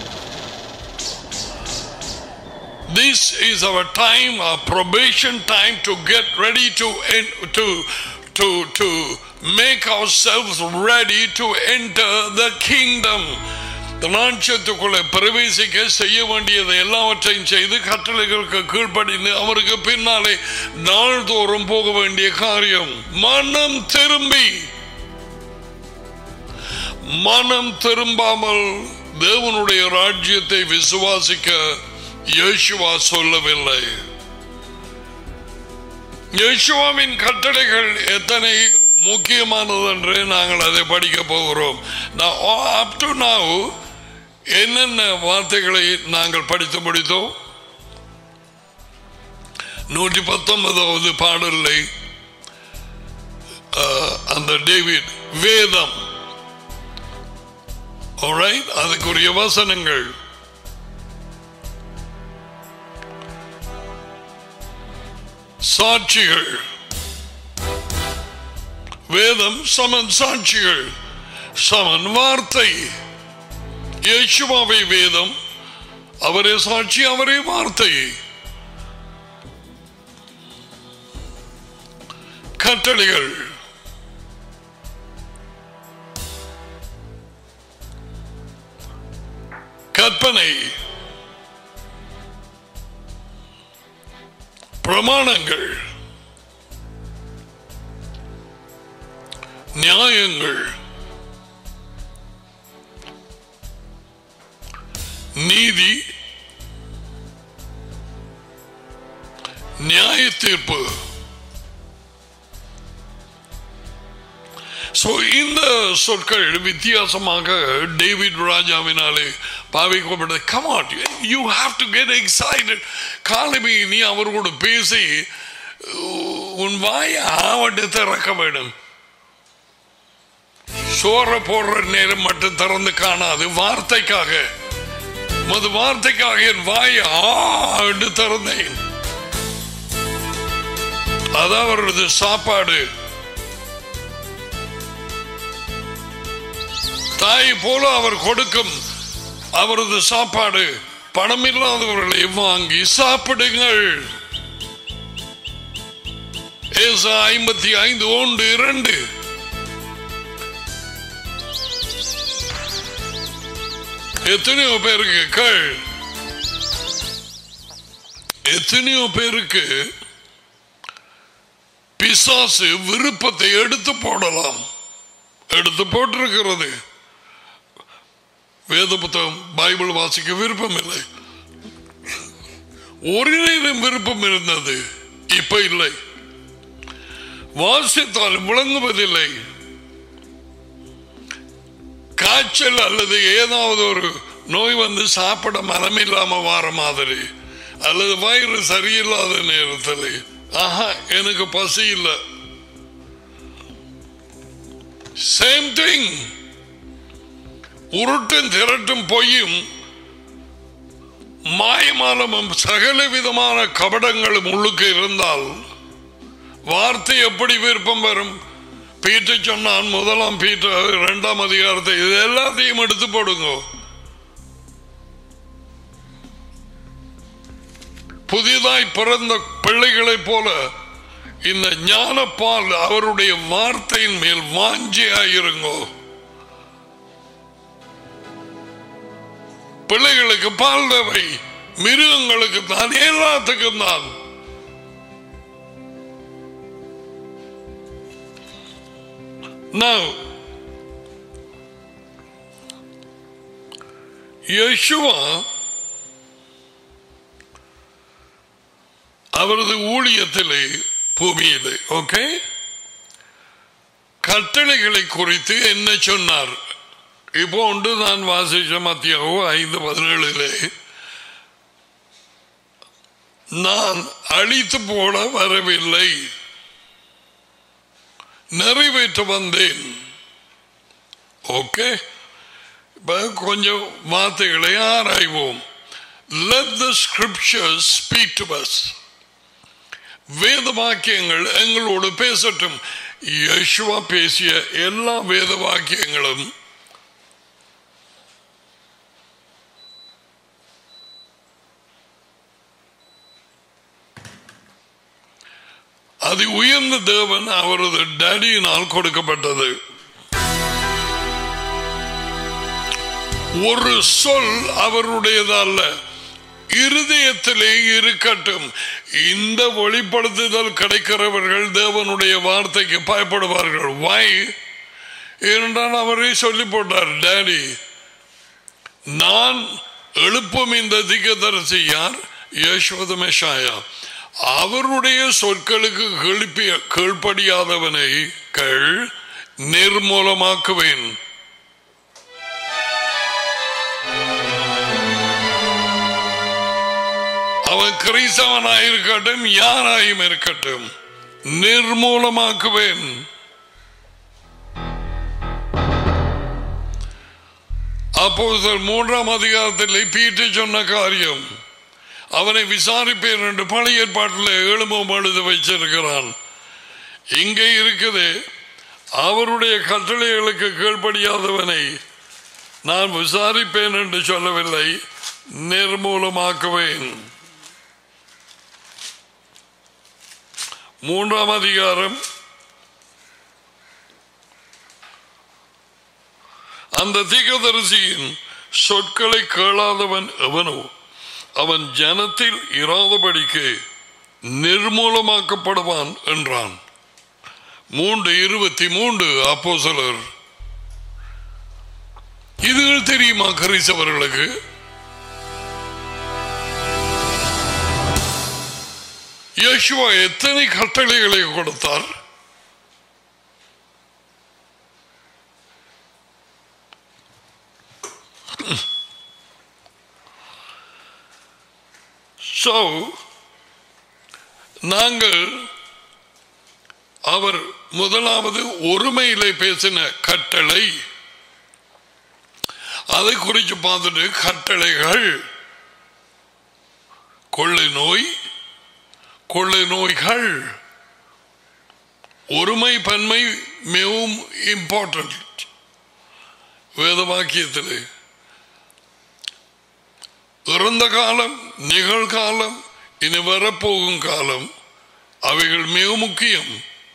This is our time, our probation time to get ready to en- to to to make ourselves ready to enter the kingdom. ராட்சத்துக்குள்ளே பிரவேசிக்க செய்ய வேண்டியது எல்லாவற்றையும் செய்து கட்டளைகளுக்கு கீழ்ப்படிந்து அவருக்கு பின்னாலே நாள்தோறும் போக வேண்டிய காரியம் மனம் திரும்பி மனம் திரும்பாமல் தேவனுடைய ராஜ்யத்தை விசுவாசிக்க இயேசுவா சொல்லவில்லை இயேசுவாவின் கட்டளைகள் எத்தனை முக்கியமானது என்று நாங்கள் அதை படிக்க போகிறோம் அப் டு நாவ் என்னென்ன வார்த்தைகளை நாங்கள் படித்து முடித்தோம் நூற்றி பத்தொன்பதாவது பாடலை அஹ், அந்த டேவிட் வேதம் Alright? அதுக்குரிய வசனங்கள் சாட்சிகள் வேதம் சமன் சாட்சிகள் சமன் வார்த்தை இயேசுவாவை வேதம் அவரே சாட்சி அவரே வார்த்தை கட்டளைகள் கற்பனை பிரமாணங்கள் நியாயங்கள் நீதி நியாய தீர்ப்பு So, இந்த சொற்கள் வித்தியாசமாக டேவிட் ராஜாவினாலே பாவிக்கப்பட்ட கமாட் you have to get excited காலமே நீ அவரோடு பேசி உன் வாயை ஆவட்டு திறக்க வேண்டும் சோற போடுற நேரம் மட்டும் திறந்து காணாது வார்த்தைக்காக மது வார்த்தைக்காக என் வாயை ஆண்டு திறந்தேன் அதான் அவரது சாப்பாடு தாய் போல அவர் கொடுக்கும் அவரது சாப்பாடு பணம் இல்லாதவர்களை வாங்கி சாப்பிடுங்கள் ஏசா ஐம்பத்தி ஐந்து ஒன்று இரண்டு எத்தனையோ பேருக்கு கள் எத்தனையோ பேருக்கு பிசாசு விருப்பத்தை எடுத்து போடலாம் எடுத்து போட்டிருக்கிறது வேத புத்தகம் பைபிள் வாசிக்க விருப்பம் இல்லை ஒரு நேரம் விருப்பம் இருந்தது இப்ப இல்லை வாசித்தால் விளங்குவதில்லை காய்ச்சல் அல்லது ஏதாவது ஒரு நோய் வந்து சாப்பிட மனம் இல்லாம வார மாதிரி அல்லது வயிறு சரியில்லாத நேரத்தில் ஆஹா எனக்கு பசி இல்லை சேம் திங் உருட்டும் திரட்டும் பொய்யும் மாயமானமும் சகல விதமான கபடங்களும் உள்ளுக்கு இருந்தால் வார்த்தை எப்படி விருப்பம் வரும் பீட்டு சொன்னான் முதலாம் பீட்டு இரண்டாம் அதிகாரத்தை இது எல்லாத்தையும் எடுத்து போடுங்க புதிதாய் பிறந்த பிள்ளைகளைப் போல இந்த ஞானப்பால் அவருடைய வார்த்தையின் மேல் வாஞ்சியாயிருங்கோ பிள்ளைகளுக்கு பால் தேவை மிருகங்களுக்கு தான் எல்லாத்துக்கும் தான் Now, யெஷுவா அவரது ஊழியத்திலே பூமியிலே ஓகே கட்டளைகளை குறித்து என்ன சொன்னார் இப்போ ஒன்று நான் வாசிச்ச மத்தியாவோ ஐந்து பதினேழிலே நான் அழித்து போட வரவில்லை நிறைவேற்ற வந்தேன் ஓகே இப்ப கொஞ்சம் வார்த்தைகளை ஆராய்வோம் let the scriptures speak to us வேத வாக்கியங்கள் எங்களோடு பேசட்டும் யேசுவா பேசிய எல்லா வேத வாக்கியங்களும் அது உயர்ந்த தேவன் அவரது டேடியினால் கொடுக்கப்பட்டது ஒரு சொல் அவருடையதல்ல இருதயத்திலே இருக்கட்டும் இந்த வெளிப்படுத்துதல் கிடைக்கிறவர்கள் தேவனுடைய வார்த்தைக்கு பயப்படுவார்கள் வாய் ஏனென்றால் அவரே சொல்லி போட்டார் டேடி நான் எழுப்பும் இந்த திகதரிசி யார் யசோத மெஷாயா அவருடைய சொற்களுக்கு கீழ்ப்பிய கீழ்ப்படியாதவனை கள் நிர்மூலமாக்குவேன் அவன் கிறிஸ்தவனாயிருக்கட்டும் யாராயும் இருக்கட்டும் நிர்மூலமாக்குவேன் அப்போது மூன்றாம் அதிகாரத்தில் பீட்டு சொன்ன காரியம் அவனை விசாரிப்பேன் என்று பழைய ஏற்பாட்டில் எழுமும் எழுத வச்சிருக்கிறான் இங்கே இருக்குது அவருடைய கட்டளைகளுக்கு கீழ்ப்படியாதவனை நான் விசாரிப்பேன் என்று சொல்லவில்லை நிர்மூலமாக்குவேன் மூன்றாம் அதிகாரம் அந்த தீகதரிசியின் சொற்களை கேளாதவன் எவனோ அவன் ஜனத்தில் இராதபடிக்கு நிர்மூலமாக்கப்படுவான் என்றான் மூன்று இருபத்தி மூன்று அப்போ சிலர் இதுகள் தெரியுமா கரிசவர்களுக்கு யேசுவா எத்தனை கட்டளைகளை கொடுத்தார் So, நாங்கள் அவர் முதலாவது ஒருமையிலே பேசின கட்டளை அதை குறித்து பார்த்துட்டு கட்டளைகள் கொள்ளை நோய் கொள்ளை நோய்கள் ஒருமை பன்மை மிகவும் இம்பார்ட்டன்ட் வேத வாக்கியத்தில் இறந்த காலம் நிகழ்காலம் இனி வரப்போகும் காலம் அவைகள் மிக முக்கியம்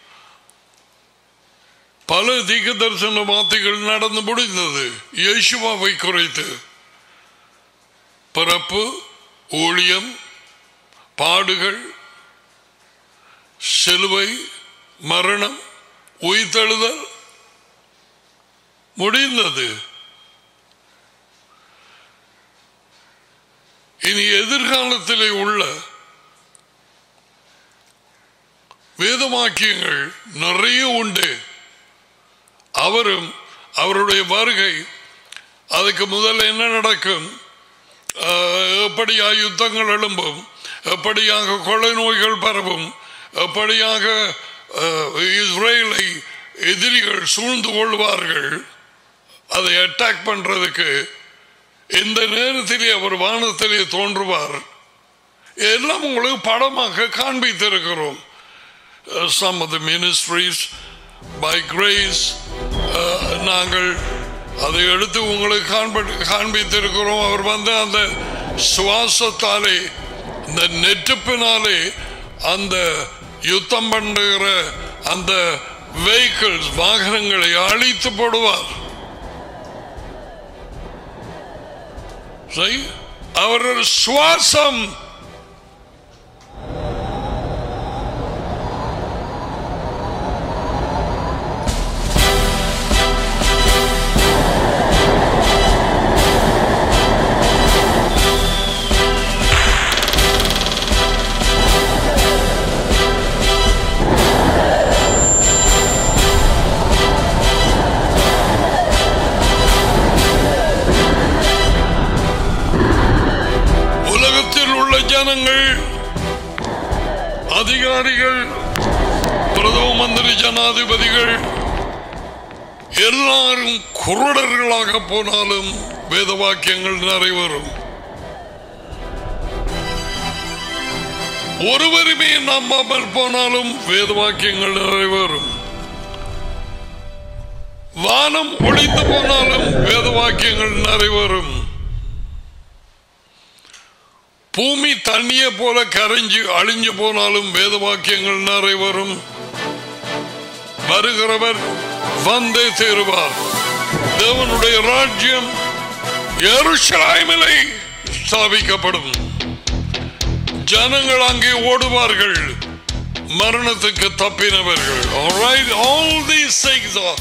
பல தீக்க தரிசன வார்த்தைகள் நடந்து முடிந்தது இயேசுவாவை குறைத்து பிறப்பு ஊழியம் பாடுகள் சிலுவை மரணம் உயிர்த்தெழுதல் முடிந்தது இனி எதிர்காலத்திலே உள்ள வேதவாக்கியங்கள் நிறைய உண்டு அவரும் அவருடைய வருகை அதுக்கு முதல்ல என்ன நடக்கும் ஆஹ், எப்படியா யுத்தங்கள் எழும்பும் எப்படியாக கொள்ளை நோய்கள் பரவும் எப்படியாக ஆஹ், இஸ்ரேலை எதிரிகள் சூழ்ந்து கொள்வார்கள் அதை அட்டாக் பண்றதுக்கு எந்த நேரத்திலே அவர் வானத்திலே தோன்றுவார் எல்லாம் உங்களுக்கு படமாக காண்பித்திருக்கிறோம் Uh, some of the ministries by grace uh, நாங்கள் அதை எடுத்து உங்களுக்கு காண்ப- காண்பித்திருக்கிறோம் அவர் வந்து அந்த சுவாசத்தாலே இந்த நெருப்பினாலே அந்த யுத்தம் பண்ணுகிற அந்த வெஹிக்கிள்ஸ் வாகனங்களை அழித்து போடுவார் சரி அவர்கள் சுவாசம் உலகத்தில் உள்ள ஜனங்கள் அதிகாரிகள் பிரதம மந்திரி ஜனாதிபதிகள் எல்லாரும் குருடர்களாக போனாலும் வேத வாக்கியங்கள் நிறைவேறும் ஒருவருமே நம்பாமல் போனாலும் வேத வாக்கியங்கள் நிறைவேறும் வானம் ஒளிந்து போனாலும் வேத வாக்கியங்கள் நிறைவேறும் பூமி தண்ணியை போல கரைஞ்சு அழிஞ்சு போனாலும் வேத வாக்கியங்கள் நிறைவேறும் வருகிறவர் வந்தே சேருவார் தேவனுடைய ராஜ்யம் எருசலாய்மிலை ஸ்தாபிக்கப்படும் ஜனங்கள் அங்கே ஓடுவார்கள் மரணத்துக்கு தப்பினவர்கள் Alright, all these things are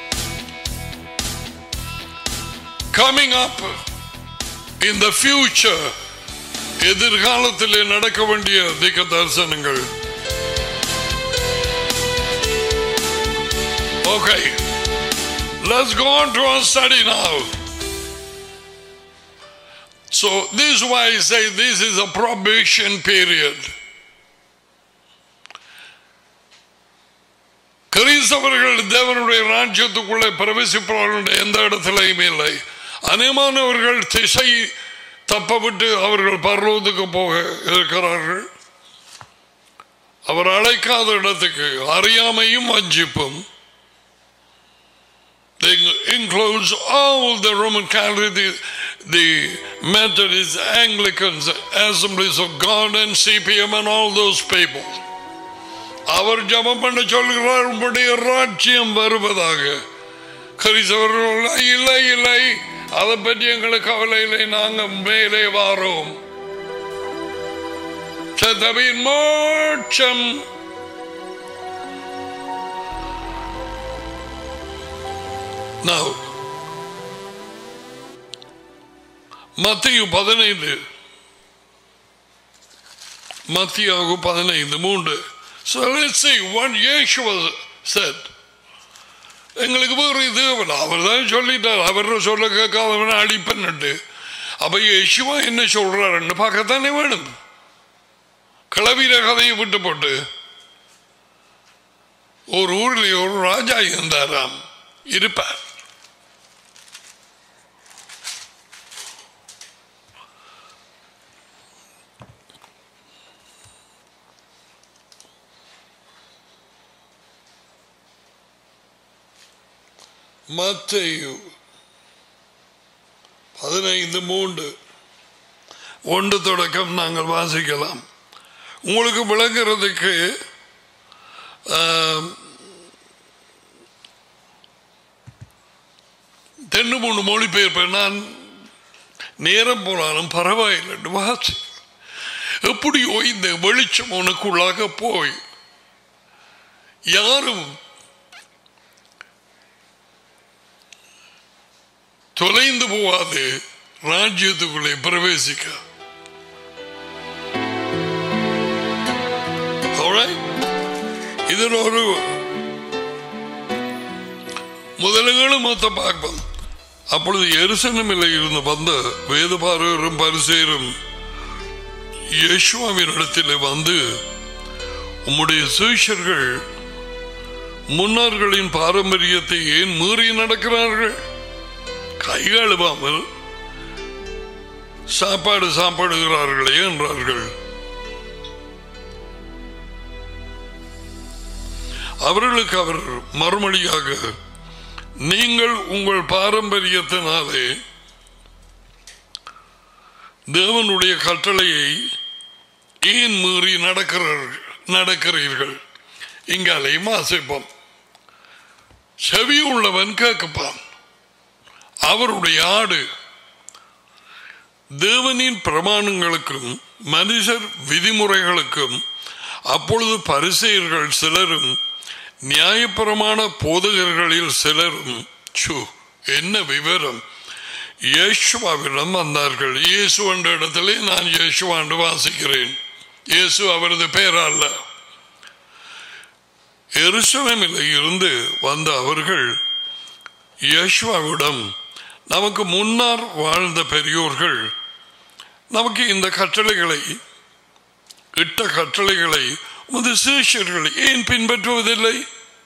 coming up in the future எதிர்காலத்திலே நடக்க வேண்டிய திக்க தரிசனங்கள் okay let's go on to our study now So this is why I say this is a probation period. கிறிஸ்தவர்கள் தேவனுடைய ராஜ்யத்துக்குள்ளே பிரவேசிப்பவர்கள் எந்த இடத்திலையும் இல்லை அநேகமானவர்கள் திசை தப்பவிட்டு அவர்கள் பர்வத்துக்கு போக இருக்கிறார்கள் அவர் அழைக்காத இடத்துக்கு அறியாமையும் வஞ்சிப்பும் They includes all the Roman Catholic, the, the Methodists, Anglicans, Assemblies of God, and CPM, and all those people. அவர் ஜபம் பண்ண சொல்கிறார் உங்களுடைய ராட்சியம் வருவதாக கிறிஸ்தவர்கள் இல்லை இல்லை அதை பற்றி எங்களுக்கு கவலை இல்லை நாங்கள் மேலே வாரோம் சதவின் மோட்சம் Now, மத்திய பதினைந்து மத்தியாகு பதினைந்து மூன்று So let's see what Yeshua said. எங்களுக்கு வேறு இது அவர் தான் சொல்லிட்டார் அவர் சொல்ல கேட்காதவன அடிப்பன்னுட்டு அப்ப யேசுவா என்ன சொல்றாருன்னு பார்க்கத்தானே வேணும் கிளவிர கதையை விட்டு போட்டு ஒரு ஊரில் ஒரு ராஜா இருந்தாராம் இருப்பார் மத்தையு பதினைந்து மூன்று ஒன்று தொடக்கம் நாங்கள் வாசிக்கலாம் உங்களுக்கு விளங்குறதுக்கு ஆம், ரெண்டு மூணு மொழிபெயர்ப்பேன் நான் நேரம் போனாலும் பரவாயில்லை வாசி எப்படியோ இந்த வெளிச்சம் உனக்குள்ளாக போய் யாரும் தொலைந்து போவாது ராஜ்யத்துக்குள்ளே பிரவேசிக்க Alright? இதில் ஒரு முதலுகளும் மொத்த பார்ப்போம் அப்பொழுது எருசனமில்லை இருந்து வந்த வேதபாரரும் பரிசேரும் இயேசுவாவின் இடத்தில் வந்து உம்முடைய சீஷர்கள் முன்னோர்களின் பாரம்பரியத்தை ஏன் மீறி நடக்கிறார்கள் கை கழுவாமல் சாப்பாடு சாப்பிடுகிறார்களே என்றார்கள் அவர்களுக்கு அவர் மறுமொழியாக நீங்கள் உங்கள் பாரம்பரியத்தினாலே தேவனுடைய கட்டளையை ஏன் மீறி நடக்கிறார்கள் நடக்கிறீர்கள் இங்காலே வாசிப்போம் செவி உள்ளவன் கேட்கப்பான் அவருடைய ஆடு தேவனின் பிரமாணங்களுக்கும் மனுஷர் விதிமுறைகளுக்கும் அப்பொழுது பரிசெயர்கள் சிலரும் நியாயப்பிரமாண போதகர்களில் சிலரும் சு என்ன விவரம் இயேசுவாவிடம் வந்தார்கள் இயேசு என்ற இடத்திலே நான் இயேசுவாண்டு வாசிக்கிறேன் இயேசு அவரது பெயர் அல்ல எருசலமில் இருந்து வந்த அவர்கள் இயேசுவாவிடம் நமக்கு முன்னால் வாழ்ந்த பெரியோர்கள் நமக்கு இந்த கட்டளைகளை இட்ட கட்டளைகளை உமது சிஷியர்கள் ஏன் பின்பற்றுவதில்லை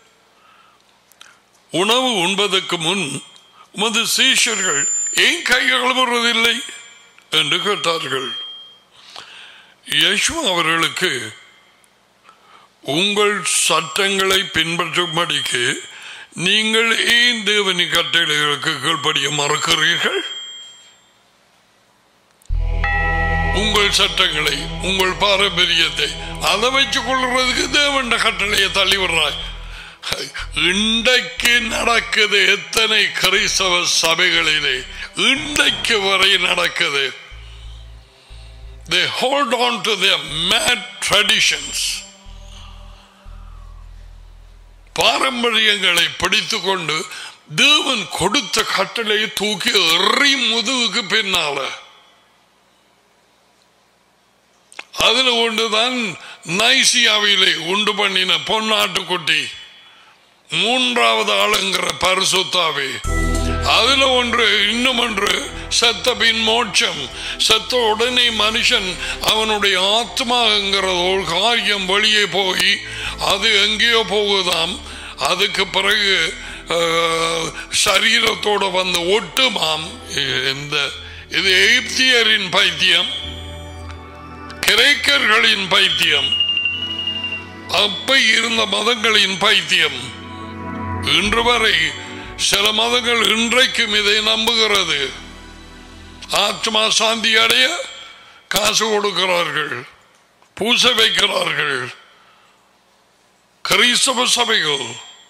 உணவு உண்பதற்கு முன் உமது சீஷர்கள் ஏன் கை கழுவுவதில்லை என்று கேட்டார்கள் யேசு அவர்களுக்கு உங்கள் சட்டங்களை பின்பற்றும்படிக்கு நீங்கள் ஏன் தேவனி கட்டளைகளுக்கு கீழ்ப்படிய மறக்கிறீர்கள் உங்கள் சட்டங்களை உங்கள் பாரம்பரியத்தை அதை வச்சுக் கொள்றதுக்கு தேவண்ட கட்டளையை தள்ளி விடுறாய் இன்றைக்கு நடக்குது எத்தனை கிறிஸ்தவ சபைகளிலே இன்றைக்கு வரை நடக்குது they hold on to their mad traditions பாரம்பரியங்களை பிடித்துக் கொண்டு தேவன் கொடுத்த கட்டளையை தூக்கி எறி முதுகுக்கு பின்னால அதுல ஒன்றுதான் நைசியாவிலே உண்டு பண்ணின பொன்னாட்டுக்குட்டி மூன்றாவது ஆளுங்கிற பரிசுத்தாவே அதுல ஒன்று இன்னும் ஒன்று செத்த பின் மோட்சம் செத்த உடனே மனுஷன் அவனுடைய ஆத்மாங்கிற ஒரு காரியம் வெளியே போய் அது எங்கேயோ போகுதாம் அதுக்கு பிறகு அஹ், சரீரத்தோட வந்து ஒட்டுமாம் இந்த இது எகிப்தியரின் பைத்தியம் கிரேக்கர்களின் பைத்தியம் அப்ப இருந்த மதங்களின் பைத்தியம் இன்று வரை சில மதங்கள் இன்றைக்கும் இதை நம்புகிறது ஆத்மா சாந்தி அடைய காசு கொடுக்கிறார்கள் பூசை வைக்கிறார்கள் கிறிஸ்தவ சபைகள்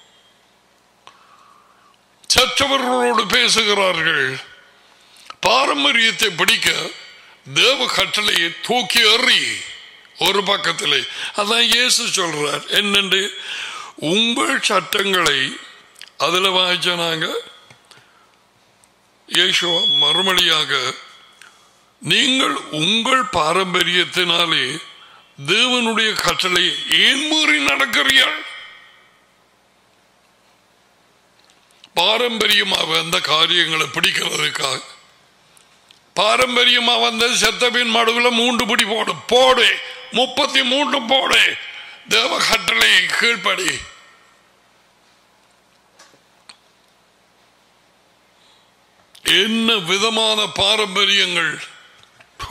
சற்றவர்களோடு பேசுகிறார்கள் பாரம்பரியத்தை பிடிக்க தேவ கட்டளையை தூக்கி எறி ஒரு பக்கத்திலே அதான் இயேசு சொல்றார் என்னென்று உங்கள் சட்டங்களை அதில் வாய்ச்ச நாங்க இயேசுவா மறுமொழியாக நீங்கள் உங்கள் பாரம்பரியத்தினாலே தேவனுடைய கட்டளை ஏன் மீறி நடக்கிறீர்கள் பாரம்பரியமா வந்த காரியங்களை பிடிக்கிறதுக்காக பாரம்பரியமா வந்த செத்தபின் மடுவில் மூன்று பிடி போடு போடு முப்பத்தி மூன்று போடு தேவ கட்டளையை கீழ்ப்படி என்ன விதமான பாரம்பரியங்கள் ஹூ.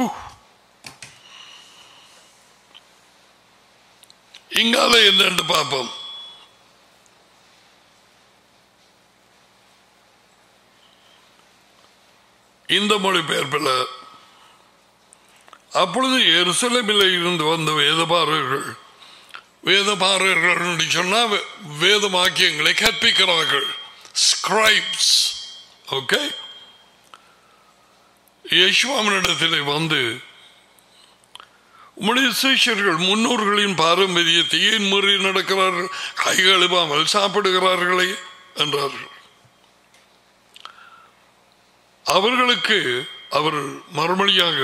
இங்கால என்னன்னு பார்ப்போம் இந்த மொழிபெயர்ப்பில் அப்பொழுது எருசலேமில் இருந்து வந்த வேதபாரர்கள் வேதபாரர்கள் என்று சொன்னால் வே- வேத வாக்கியங்களை கற்பிக்கிறார்கள் ஸ்கிரைப்ஸ் ஓகே யேசுவாமனிடத்தில் வந்து உம்முடைய சீஷர்கள் முன்னோர்களின் பாரம்பரியத்தை ஏன் மீறி நடக்கிறார்கள் கை கழுவாமல் சாப்பிடுகிறார்களே என்றார்கள் அவர்களுக்கு அவர் மறுமொழியாக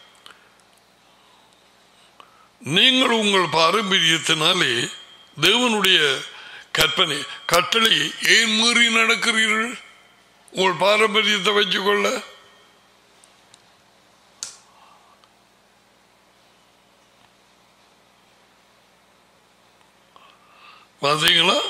நீங்கள் உங்கள் பாரம்பரியத்தினாலே தேவனுடைய கற்பனை கட்டளை ஏன் மீறி நடக்கிறீர்கள் உங்கள் பாரம்பரியத்தை வச்சுக்கொள்ள பார்த்தீங்களா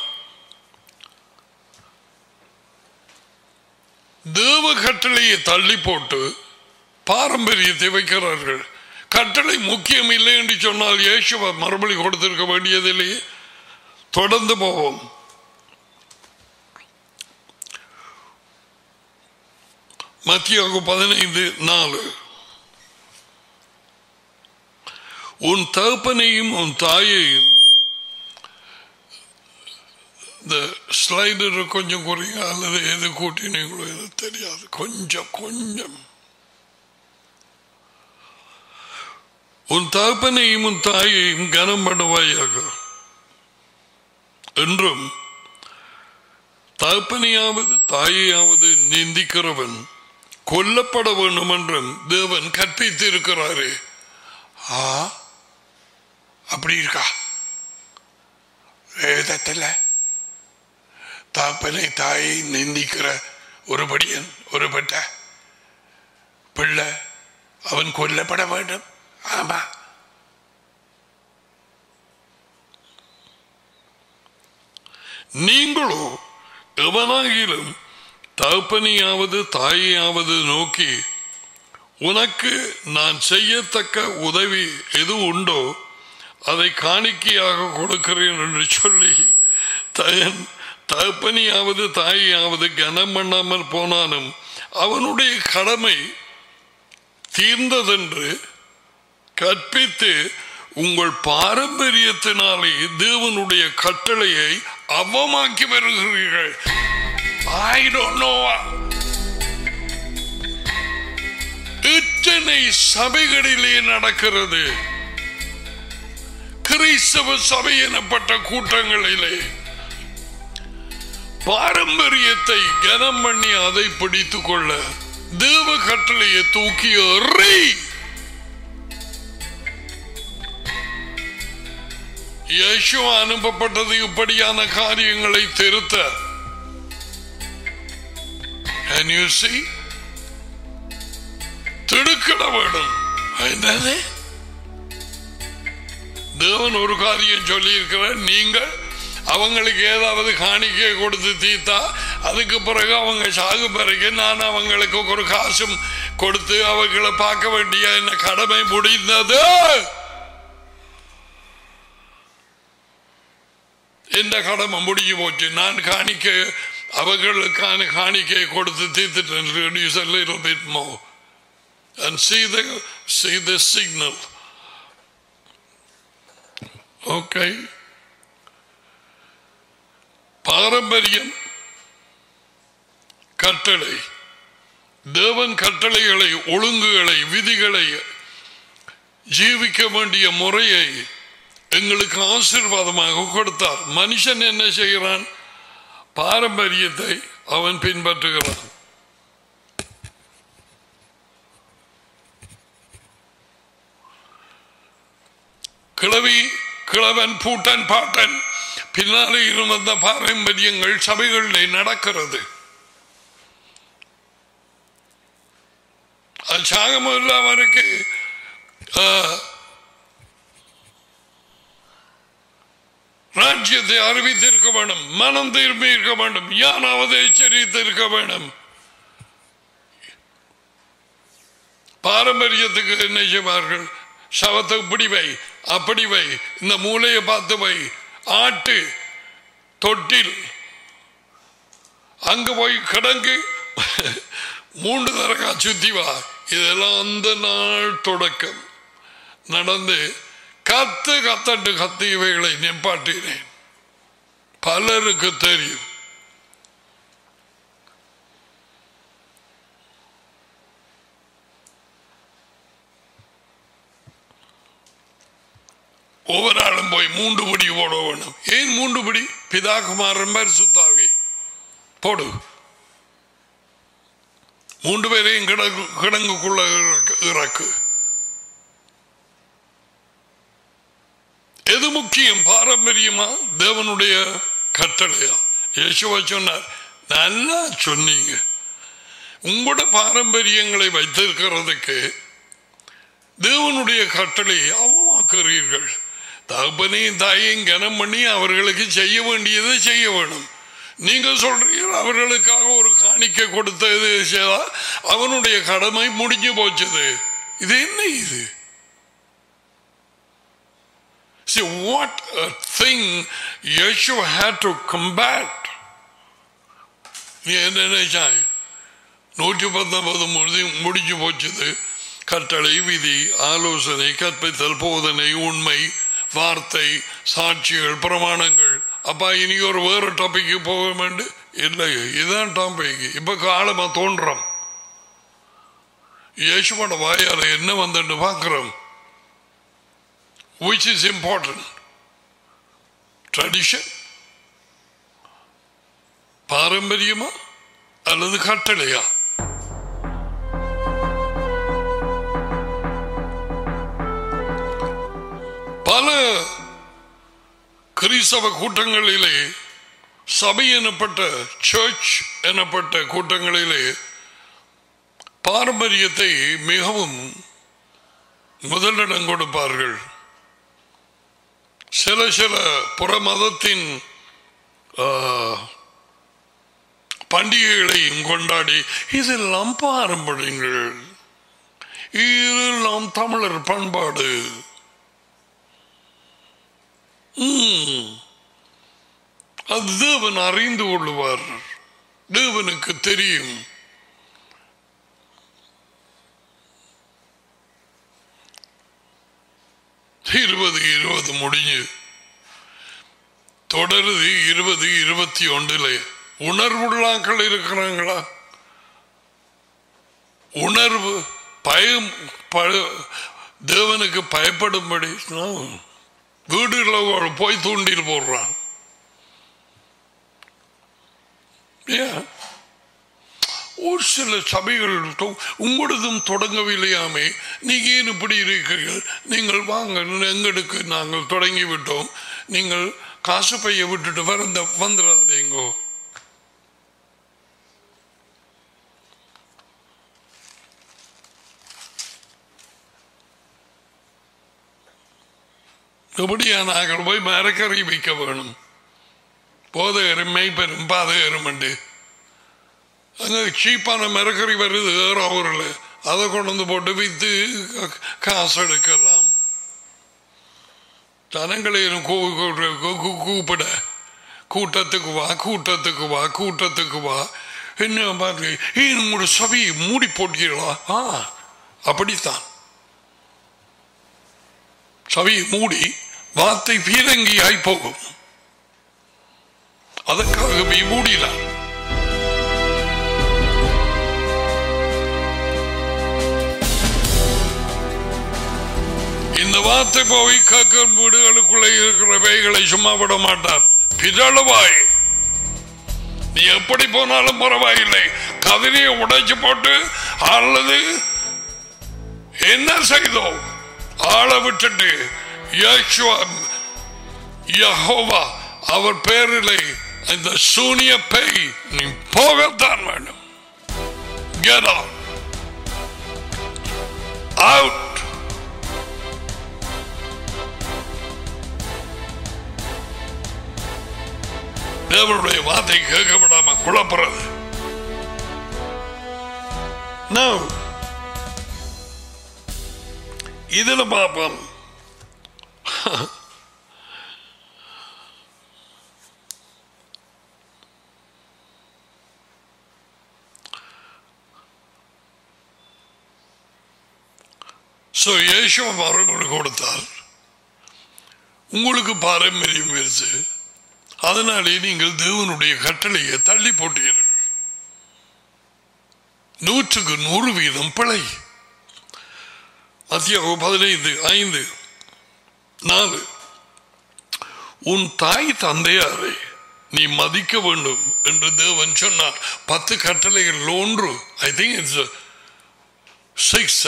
தேவ கட்டளையை தள்ளி போட்டு பாரம்பரியத்தை வைக்கிறார்கள் கட்டளை முக்கியம் இல்லை என்று சொன்னால் இயேசுவ மறுபடி கொடுத்திருக்க வேண்டியதில்லையே தொடர்ந்து போவோம் மத்தியாக பதினைந்து நாலு உன் தகப்பனையும் உன் தாயையும் இந்த ஸ்லைடர் கொஞ்சம் குறைங்க அல்லது எது கூட்டினீங்களோ எது தெரியாது கொஞ்சம் கொஞ்சம் உன் தகப்பனையும் உன் தாயையும் கனம் பண்ணுவாயாக என்றும் தகப்பனையாவது தாயையாவது நிந்திக்கிறவன் கொல்லப்பட வேண்டும் என்றும் தேவன் கற்பித்து இருக்கிறாரே ஆ அப்படி இருக்கா வேதத்தில் தாப்பனை தாயை நிந்திக்கிற ஒரு படியன் ஒரு பட்ட பிள்ளை அவன் கொல்லப்பட வேண்டும் ஆமா நீங்களோ எவனாகிலும் தகப்பனையாவது தாயையாவது நோக்கி உனக்கு நான் செய்யத்தக்க உதவி எது உண்டோ அதை காணிக்கையாக கொடுக்கிறேன் என்று சொல்லி தயன் தகப்பனியாவது தாயாவது கனம் பண்ணாமல் போனாலும் அவனுடைய கடமை தீர்ந்ததென்று கற்பித்து உங்கள் பாரம்பரியத்தினாலே தேவனுடைய கட்டளையை அவமாக்கி வருகிறீர்கள் I don't know. இத்தனை சபைகளிலே நடக்கிறது கிறிஸ்தவ சபை எனப்பட்ட கூட்டங்களிலே பாரம்பரியத்தை கனம் பண்ணி அதை பிடித்துக் கொள்ள தேவ கட்டளையை தூக்கி எறி யேசு அனுப்பப்பட்டது இப்படியான காரியங்களை திருத்த And you see, திடுக்கிட வேண்டும் என்னது தேவன் ஒரு காரியம் சொல்லி இருக்கிறார் நீங்கள் அவங்களுக்கு ஏதாவது காணிக்கை கொடுத்து தீத்தா அதுக்கு பிறகு அவங்க சாகு பிறகு நான் அவங்களுக்கு ஒரு காசும் கொடுத்து அவர்களை பார்க்க வேண்டிய என்ன கடமை முடிந்தது எந்த கடமை முடிஞ்சு போச்சு நான் காணிக்க அவர்களுக்கான காணிக்கை கொடுத்து தீர்த்துட்டேன் reduce a little bit more and see the see the signal okay பாரம்பரியம் கட்டளை தேவன் கட்டளைகளை ஒழுங்குகளை விதிகளை ஜீவிக்க வேண்டிய முறையை எங்களுக்கு ஆசீர்வாதமாக கொடுத்தார் மனுஷன் என்ன செய்கிறான் பாரம்பரியத்தை அவன் பின்பற்றுகிறான் கிழவி கிழவன் பூட்டன் பாட்டன் பின்னாலே இருந்த பாரம்பரியங்கள் சபைகளில் நடக்கிறது அது சாகமும் இல்லாமருக்கு ராஜ்யத்தை அறிவித்திருக்க வேண்டும் மனம் திரும்பி இருக்க வேண்டும் யானாவது எச்சரித்திருக்க வேண்டும் பாரம்பரியத்துக்கு என்ன செய்வார்கள் சவத்தை இப்படி வை அப்படி வை இந்த மூலையை பார்த்து வை ஆட்டு தொட்டில் அங்க போய் கிடங்கு மூன்று தரக்கா சுத்தி வா இதெல்லாம் அந்த நாள் தொடக்கம் நடந்து கத்து கத்தட்டு கத்து இவைகளை நிப்பாட்டினேன் பலருக்கு தெரியும் ஒவ்வொரு ஆளும் போய் மூன்று படி போட வேணும் ஏன் மூன்று படி பிதாகுமாரன் பரிசுத்தாவி போடு மூன்று பேரையும் கிடங்கு கிடங்குக்குள்ள இறக்கு- இறக்கு எது முக்கியம் பாரம்பரியமா தேவனுடைய கட்டளையா இயேசுவா சொன்னார் நல்லா சொன்னீங்க உங்களோட பாரம்பரியங்களை வைத்திருக்கிறதுக்கு தேவனுடைய கட்டளையை அவமாக்குறீர்கள் தகப்பனையும் தாயையும் கனம் பண்ணி அவர்களுக்கு செய்ய வேண்டியதை செய்ய வேணும் நீங்க சொல்றீங்க அவர்களுக்காக ஒரு காணிக்கை கொடுத்தது செய்தா அவனுடைய கடமை முடிஞ்சு போச்சது இது என்ன இது See what a thing Yeshua had to combat. நீ என்ன நினைச்சாய் நூற்றி பத்தொன்பது முடி முடிஞ்சு போச்சது கட்டளை விதி ஆலோசனை கற்பித்தல் போதனை உண்மை வார்த்தை சாட்சிகள் பிரமாணங்கள் அப்பா இனி ஒரு வேறு டாபிக்கு போக வேண்டும் இல்லை இதுதான் டாபிக் இப்ப காலமா தோன்றும் இயேசுவோட வாயால என்ன வந்துட்டு பார்க்கிறோம் which is important tradition பாரம்பரியமா அல்லது கட்டளையா பல கிறிஸ்தவ கூட்டங்களிலே சபை எனப்பட்ட சர்ச் எனப்பட்ட கூட்டங்களிலே பாரம்பரியத்தை மிகவும் முதலிடம் கொடுப்பார்கள் சில சில புறமதத்தின் ஆ, பண்டிகைகளையும் கொண்டாடி இதெல்லாம் பாரம்பரியங்கள் இதெல்லாம் தமிழர் பண்பாடு ம். அது தேவன் அறிந்து கொள்ளுவார் தேவனுக்கு தெரியும் இருபது இருபது முடிஞ்சு தொடருது இருபது இருபத்தி ஒன்றுல உணர்வுள்ளாக்கள் இருக்கிறாங்களா உணர்வு பயம் ப- தேவனுக்கு பயப்படும்படி வீடுகளை போய் தூண்டில் போடுறான் ஏன் ஒரு சில சபைகள் தொ- உங்களதும் தொடங்கவில்லையாமே நீங்க ஏன் இப்படி இருக்கிறீர்கள் நீங்கள் வாங்க எங்களுக்கு நாங்கள் தொடங்கி விட்டோம் நீங்கள் காசு பைய விட்டுட்டு வந்த வந்துடாதீங்கோ எப்படியா நாங்கள் போய் மரக்கறி விற்க வேணும் போதையரும் மெய்ப்பெரும் பாதையரும் உண்டு அங்கே சீப்பான மரக்கறி வருது வேற ஊரில் அதை கொண்டு வந்து போட்டு விற்று காசு எடுக்கலாம் ஜனங்களையும் கூ- கூ- கூ- கூ- கூப்பிட கூட்டத்துக்கு வா கூட்டத்துக்கு வா கூட்டத்துக்கு வா என்ன பாருங்க ஏன் உங்களோட சபையை மூடி போட்டீங்களா ஆ அப்படித்தான் சபையை மூடி வார்த்தை பீரங்கியாய் போகும் அதற்காகவே மூடினான் இந்த வார்த்தை போய் கக்கர் வீடுகளுக்குள்ளே இருக்கிற வைகளை சும்மா விட மாட்டார் பிதளவாய் நீ எப்படி போனாலும் பரவாயில்லை கதிரியை உடைச்சு போட்டு அல்லது என்ன செய்தோம் ஆள விட்டுட்டு யேசுவா, யெகோவா அவர் பேரிலே இந்த சூனிய பேய் நீ போகத்தான் வேண்டும் Get out. Out. தேவனுடைய வார்த்தை கேட்கப்படாம குழப்புறது No. இதுல பார்ப்போம் ஸோ இயேசுவ மறுமொழி கொடுத்தார் உங்களுக்கு பாரம்பரியம் இருந்துச்சு அதனாலே நீங்கள் தேவனுடைய கட்டளையை தள்ளி போட்டீர்கள் நூற்றுக்கு நூறு வீதம் பிழை மத்திய பதினைந்து ஐந்து நாலு உன் தாய் தந்தையாரை நீ மதிக்க வேண்டும் என்று தேவன் சொன்னார் பத்து கட்டளைகள் ஒன்று ஐ திங்க் இட்ஸ் சிக்ஸ்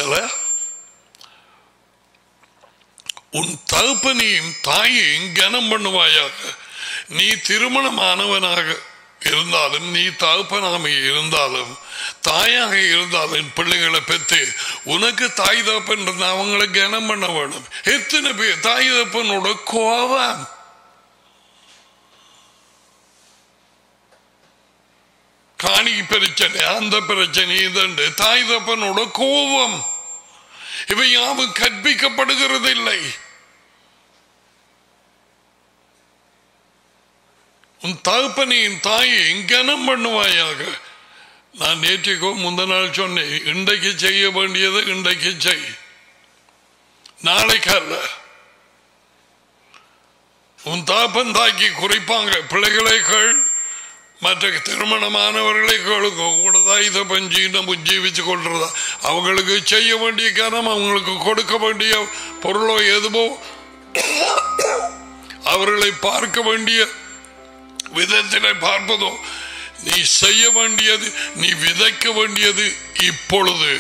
உன் தகப்பனையும் தாயையும் கனம் பண்ணுவாயாக நீ திருமணமானவனாக இருந்தாலும் நீ தகப்பனாக இருந்தாலும் தாயாக இருந்தாலும் பிள்ளைகளை பெற்று உனக்கு தாய் தகப்பன் இருந்தா அவங்களை கனம் பண்ண வேணும் எத்தனை பேர் தாய் தகப்பனோட கோபம் காணி பிரச்சனை அந்த பிரச்சனை இதண்டு தாய் தகப்பனோட கோபம் இவை யாவும் கற்பிக்கப்படுகிறது இல்லை உன் தகப்பனையும் தாயையும் கனம் பண்ணுவாயாக நான் நேற்றுக்கோ முந்த நாள் சொன்னேன் இன்றைக்கு செய்ய வேண்டியது இன்றைக்கு செய் நாளைக்கு அல்ல உன் தாப்பன் தாக்கி குறைப்பாங்க பிள்ளைகளைகள் மற்ற திருமணமானவர்களை கேளுங்க உங்களோட தாய் தப்பன் ஜீனம் ஜீவிச்சு கொள்றதா அவங்களுக்கு செய்ய வேண்டிய கனம் அவங்களுக்கு கொடுக்க வேண்டிய பொருளோ எதுவோ அவர்களை பார்க்க வேண்டிய விதத்தினை பார்ப்பதோ நீ செய்ய வேண்டியது நீ விதைக்க வேண்டியது இப்பொழுது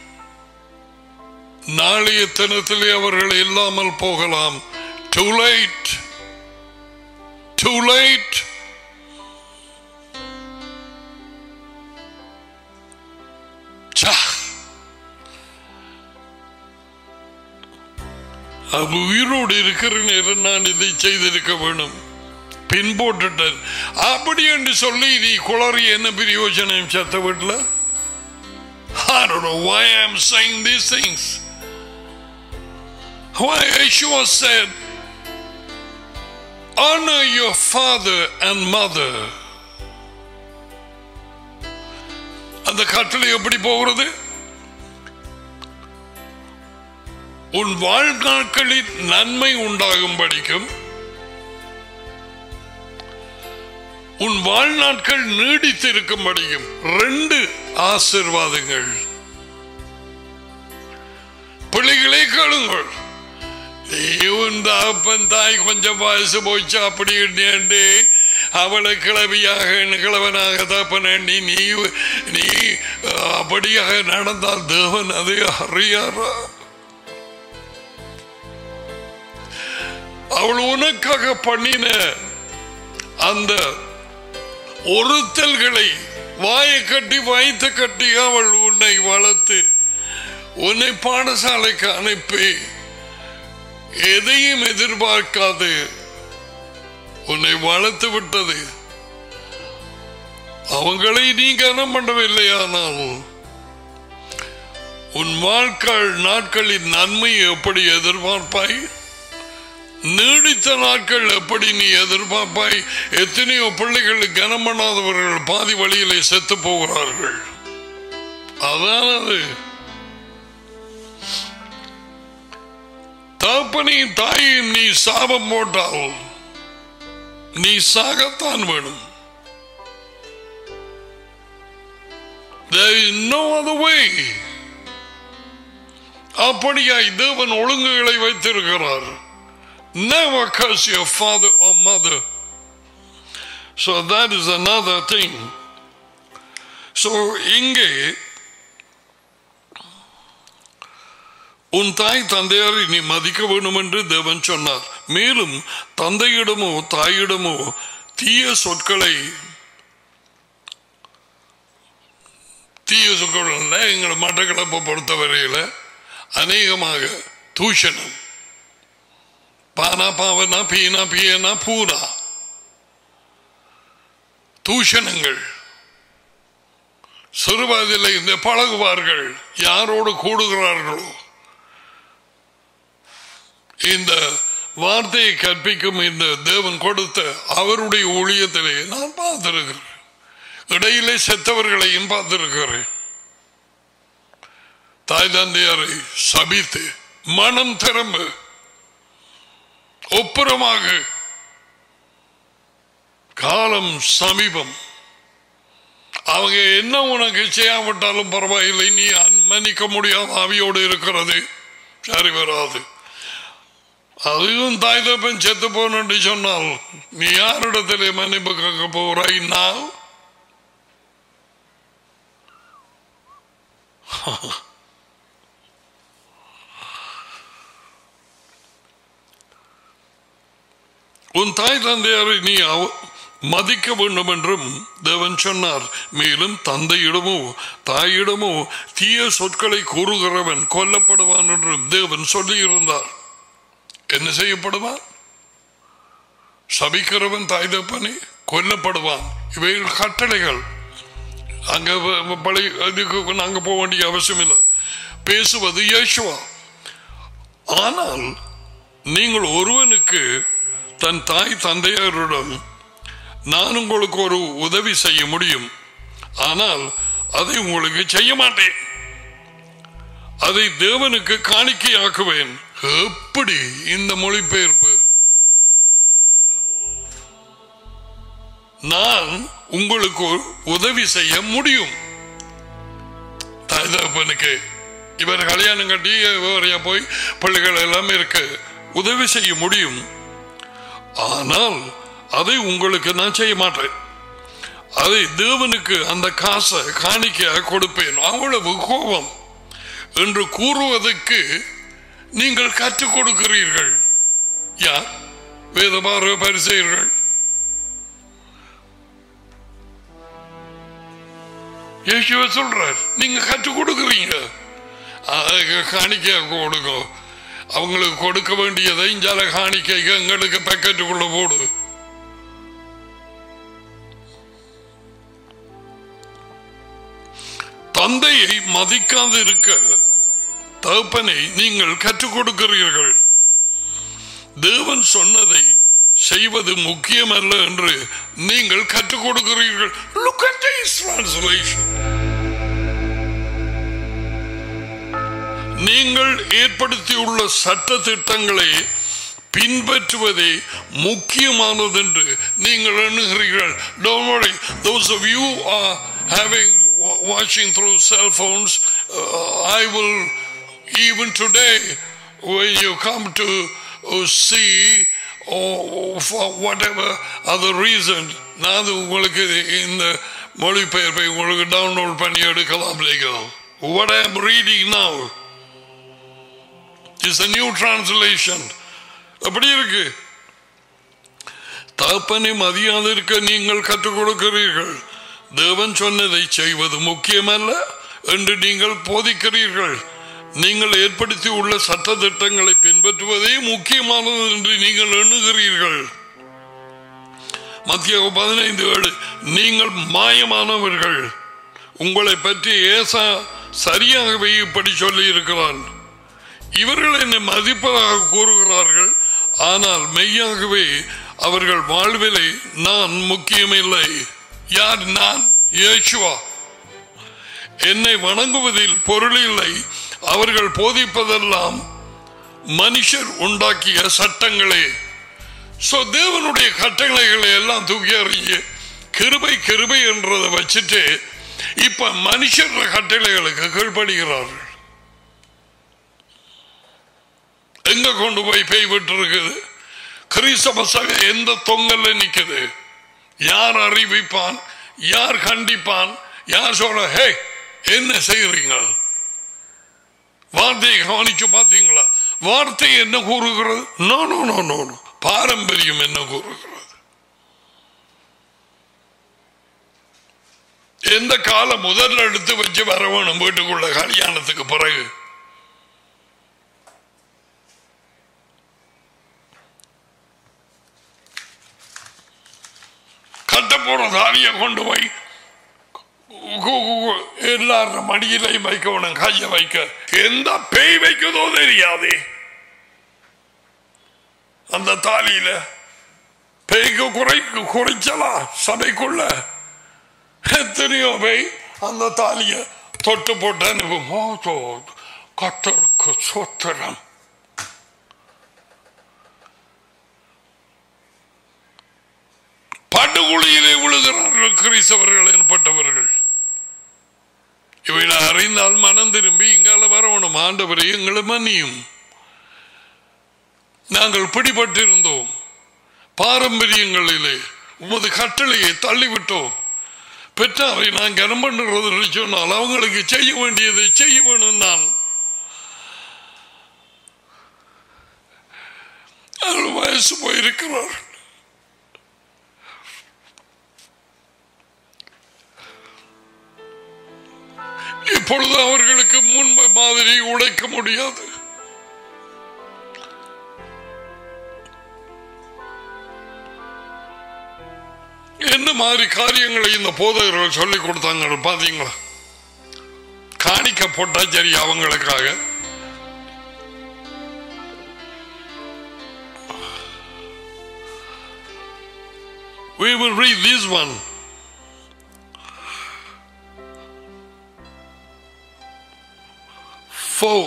நாளைய தினத்திலே அவர்கள் இல்லாமல் போகலாம் too late too late ச்சா. அது உயிரோடு இருக்கிற நேரம் நான் இதை செய்திருக்க வேணும் பின் போட்டுட்டேன் அப்படி என்று சொல்லி நீ குளறி என்ன பிரயோஜனம் செத்த வீட்டில் I don't know why I'm saying these things. Why Yeshua said, honor your father and mother. அந்த கட்டளை எப்படி போகிறது உன் வாழ்நாட்களில் நன்மை உண்டாகும் படிக்கும் உன் வாழ்நாட்கள் நீடித்திருக்கும்படியும் ரெண்டு ஆசிர்வாதங்கள் பிள்ளைகளே கேளுங்கள் நீ உன் தகப்பன் தாய் கொஞ்சம் வயசு போச்சு அப்படி எண்ணி அவளை கிளவியாக கிழவனாக தப்பன் எண்ணி நீ நீ அப்படியாக நடந்தால் தேவன் அதை அறியாரா அவள் உனக்காக பண்ணின அந்த ஒருத்தல்களை வாயை கட்டி வைத்து கட்டி அவள் உன்னை வளர்த்து உன்னை பாடசாலைக்கு அனுப்பி எதையும் எதிர்பார்க்காது உன்னை வளர்த்து விட்டது அவங்களை நீ கனம் பண்ணவில்லையானால் உன் வாழ்க்கை நாட்களின் நன்மை எப்படி எதிர்பார்ப்பாய் நீடித்த நாட்கள் எப்படி நீ எதிர்பார்ப்பாய் எத்தனையோ பிள்ளைகள் கனம் பண்ணாதவர்கள் பாதி வழியிலே செத்து போகிறார்கள் அதான் அது தகப்பனையும் தாயையும் நீ சாபம் போட்டால் நீ சாகத்தான் வேணும் There is no other way. அப்படியாய் தேவன் ஒழுங்குகளை வைத்திருக்கிறார் Never curse your father or mother. So that is another thing. So இங்கே உன் தாய் தந்தையாரை நீ மதிக்க வேண்டும் என்று தேவன் சொன்னார் மேலும் தந்தையிடமோ தாயிடமோ தீய சொற்களை தீய சொற்கள் எங்களை மட்டக்களப்பை பொறுத்தவரையில் அநேகமாக தூஷணம் பானா பாவனா பீனா பியனா பூனா தூஷணங்கள் சிறுவயதில் இந்த பழகுவார்கள் யாரோடு கூடுகிறார்களோ இந்த வார்த்தையை கற்பிக்கும் இந்த தேவன் கொடுத்த அவருடைய ஊழியத்திலே நான் பார்த்திருக்கிறேன் இடையிலே செத்தவர்களையும் பார்த்திருக்கிறேன் தாய் தந்தையரை சபித்து மனம் திறம்பு ஒப்புரமாக காலம் சமீபம் அவங்க என்ன உனக்கு செய்யாவிட்டாலும் பரவாயில்லை நீ மன்னிக்க முடியாத ஆவியோடு இருக்கிறது சரி வராது அதுவும் தாய் தப்பன் செத்து போனு சொன்னால் நீ யாரிடத்திலே மன்னிப்பு கேட்க போகிறாய் நான் உன் தாய் தந்தையாரை நீ அவ- மதிக்க வேண்டும் என்றும் தேவன் சொன்னார் மேலும் தந்தையிடமோ தாயிடமோ தீய சொற்களை கூறுகிறவன் கொல்லப்படுவான் என்றும் தேவன் சொல்லியிருந்தார் என்ன செய்யப்படுவான் சபிக்கிறவன் தாய் தப்பனே கொல்லப்படுவான் இவைகள் கட்டளைகள் அங்க வ- வ- பழைய இதுக்கு நாங்க போக வேண்டிய அவசியம் இல்லை பேசுவது இயேசுவா ஆனால் நீங்கள் ஒருவனுக்கு தன் தாய் தந்தையரிடம் நான் உங்களுக்கு ஒரு உதவி செய்ய முடியும் ஆனால் அதை உங்களுக்கு செய்ய மாட்டேன் அதை தேவனுக்கு காணிக்கையாக்குவேன் எப்படி இந்த மொழிபெயர்ப்பு நான் உங்களுக்கு ஒரு உதவி செய்ய முடியும் தாய் தகப்பனுக்கு இவர் கல்யாணம் கட்டி இவரையா போய் பிள்ளைகள் எல்லாம் இருக்கு உதவி செய்ய முடியும் ஆனால் அதை உங்களுக்கு நான் செய்ய மாட்டேன் அதை தேவனுக்கு அந்த காசை காணிக்கையாக கொடுப்பேன் அவ்வளவு கோபம் என்று கூறுவதற்கு நீங்கள் கற்றுக் கொடுக்கிறீர்கள் யார் வேதபார பரிசெயர்கள் இயேசுவ சொல்றார் நீங்க கற்றுக் கொடுக்குறீங்க அதுக்கு காணிக்கையாக கொடுங்க அவங்களுக்கு கொடுக்க வேண்டியதை இஞ்சால காணிக்கைக்கு எங்களுக்கு பேக்கெட்டுக்குள்ள போடு தந்தையை மதிக்காது இருக்க தகப்பனை நீங்கள் கற்றுக் கொடுக்கிறீர்கள் தேவன் சொன்னதை செய்வது முக்கியமல்ல என்று நீங்கள் கற்றுக் கொடுக்கிறீர்கள் Look at this translation. நீங்கள் ஏற்படுத்தியுள்ள சட்ட திட்டங்களை பின்பற்றுவதே முக்கியமானது என்று நீங்கள் எண்ணுகிறீர்கள் Don't worry, those of you are having watching through cell phones, uh, I will even today when you come to uh, see or for whatever other reason நான் உங்களுக்கு இந்த மொழிபெயர்ப்பை உங்களுக்கு டவுன்லோட் பண்ணி எடுக்கலாம் நீங்கள் What I am reading now is a new translation. அப்படி இருக்கு தகப்பனை மதியாது இருக்க நீங்கள் கற்றுக் கொடுக்கிறீர்கள் தேவன் சொன்னதை செய்வது முக்கியமல்ல என்று நீங்கள் போதிக்கிறீர்கள் நீங்கள் ஏற்படுத்தி உள்ள சட்ட திட்டங்களை பின்பற்ற பின்பற்றுவதே முக்கியமானது என்று நீங்கள் எண்ணுகிறீர்கள் மத்திய பதினைந்து ஏழு நீங்கள் மாயமானவர்கள் உங்களை பற்றி ஏசா சரியாகவே இப்படி சொல்லி இருக்கிறான் இவர்கள் என்னை மதிப்பதாக கூறுகிறார்கள் ஆனால் மெய்யாகவே அவர்கள் வாழ்விலை நான் முக்கியமில்லை யார் நான் இயேசுவா என்னை வணங்குவதில் பொருள் இல்லை அவர்கள் போதிப்பதெல்லாம் மனுஷர் உண்டாக்கிய சட்டங்களே சோ தேவனுடைய கட்டளைகளை எல்லாம் தூக்கி எறிஞ்சு கிருபை கிருபை என்றதை வச்சுட்டு இப்ப மனுஷர் கட்டளைகளுக்கு கீழ்ப்படுகிறார்கள் எங்க கொண்டு போய் பெய் விட்டு இருக்குது கிறிஸ்தவ சபை எந்த தொங்கல்ல நிக்குது யார் அறிவிப்பான் யார் கண்டிப்பான் யார் சொல்ற ஹே என்ன செய்யறீங்க வார்த்தையை கவனிச்சு பார்த்தீங்களா வார்த்தை என்ன கூறுகிறது no no no no no. பாரம்பரியம் என்ன கூறுகிறது எந்த காலம் முதல்ல எடுத்து வச்சு வர வேணும் வீட்டுக்குள்ள கல்யாணத்துக்கு பிறகு கட்ட போற தாலியை கொண்டு போய் கு- கு- எல்லாரும் மடியிலையும் வைக்கணும் கைய வைக்க எந்த பேய் வைக்கதோ தெரியாதே அந்த தாலியில பேய்க்கு குறை குறைச்சலாம் சபைக்குள்ள எத்தனையோ பேய் அந்த தாலிய தொட்டு போட்டு அனுப்பும் ஓ, தோ- கர்த்தருக்கு சோத்திரம் படுகுழியிலே விழுகிறார்கள் கிறிஸ்தவர்கள் எனப்பட்டவர்கள் இவைகளை அறிந்தால் மனம் திரும்பி இங்கால வரவணும் ஆண்டவரை எங்களை மன்னியும் நாங்கள் பிடிபட்டிருந்தோம் பாரம்பரியங்களிலே உமது கட்டளையை தள்ளிவிட்டோம் பெற்றாரை நான் கனம் பண்ணுறது என்று சொன்னால் அவங்களுக்கு செய்ய வேண்டியதை செய்ய வேணும் நான் அறுபது வயசு போயிருக்கிறார் இப்பொழுது அவர்களுக்கு முன்பு மாதிரி உடைக்க முடியாது என்ன மாதிரி காரியங்களை இந்த போதகர்கள் சொல்லிக் கொடுத்தாங்க பாத்தீங்களா காணிக்க போட்டா சரி அவங்களுக்காக We will read this one. Four.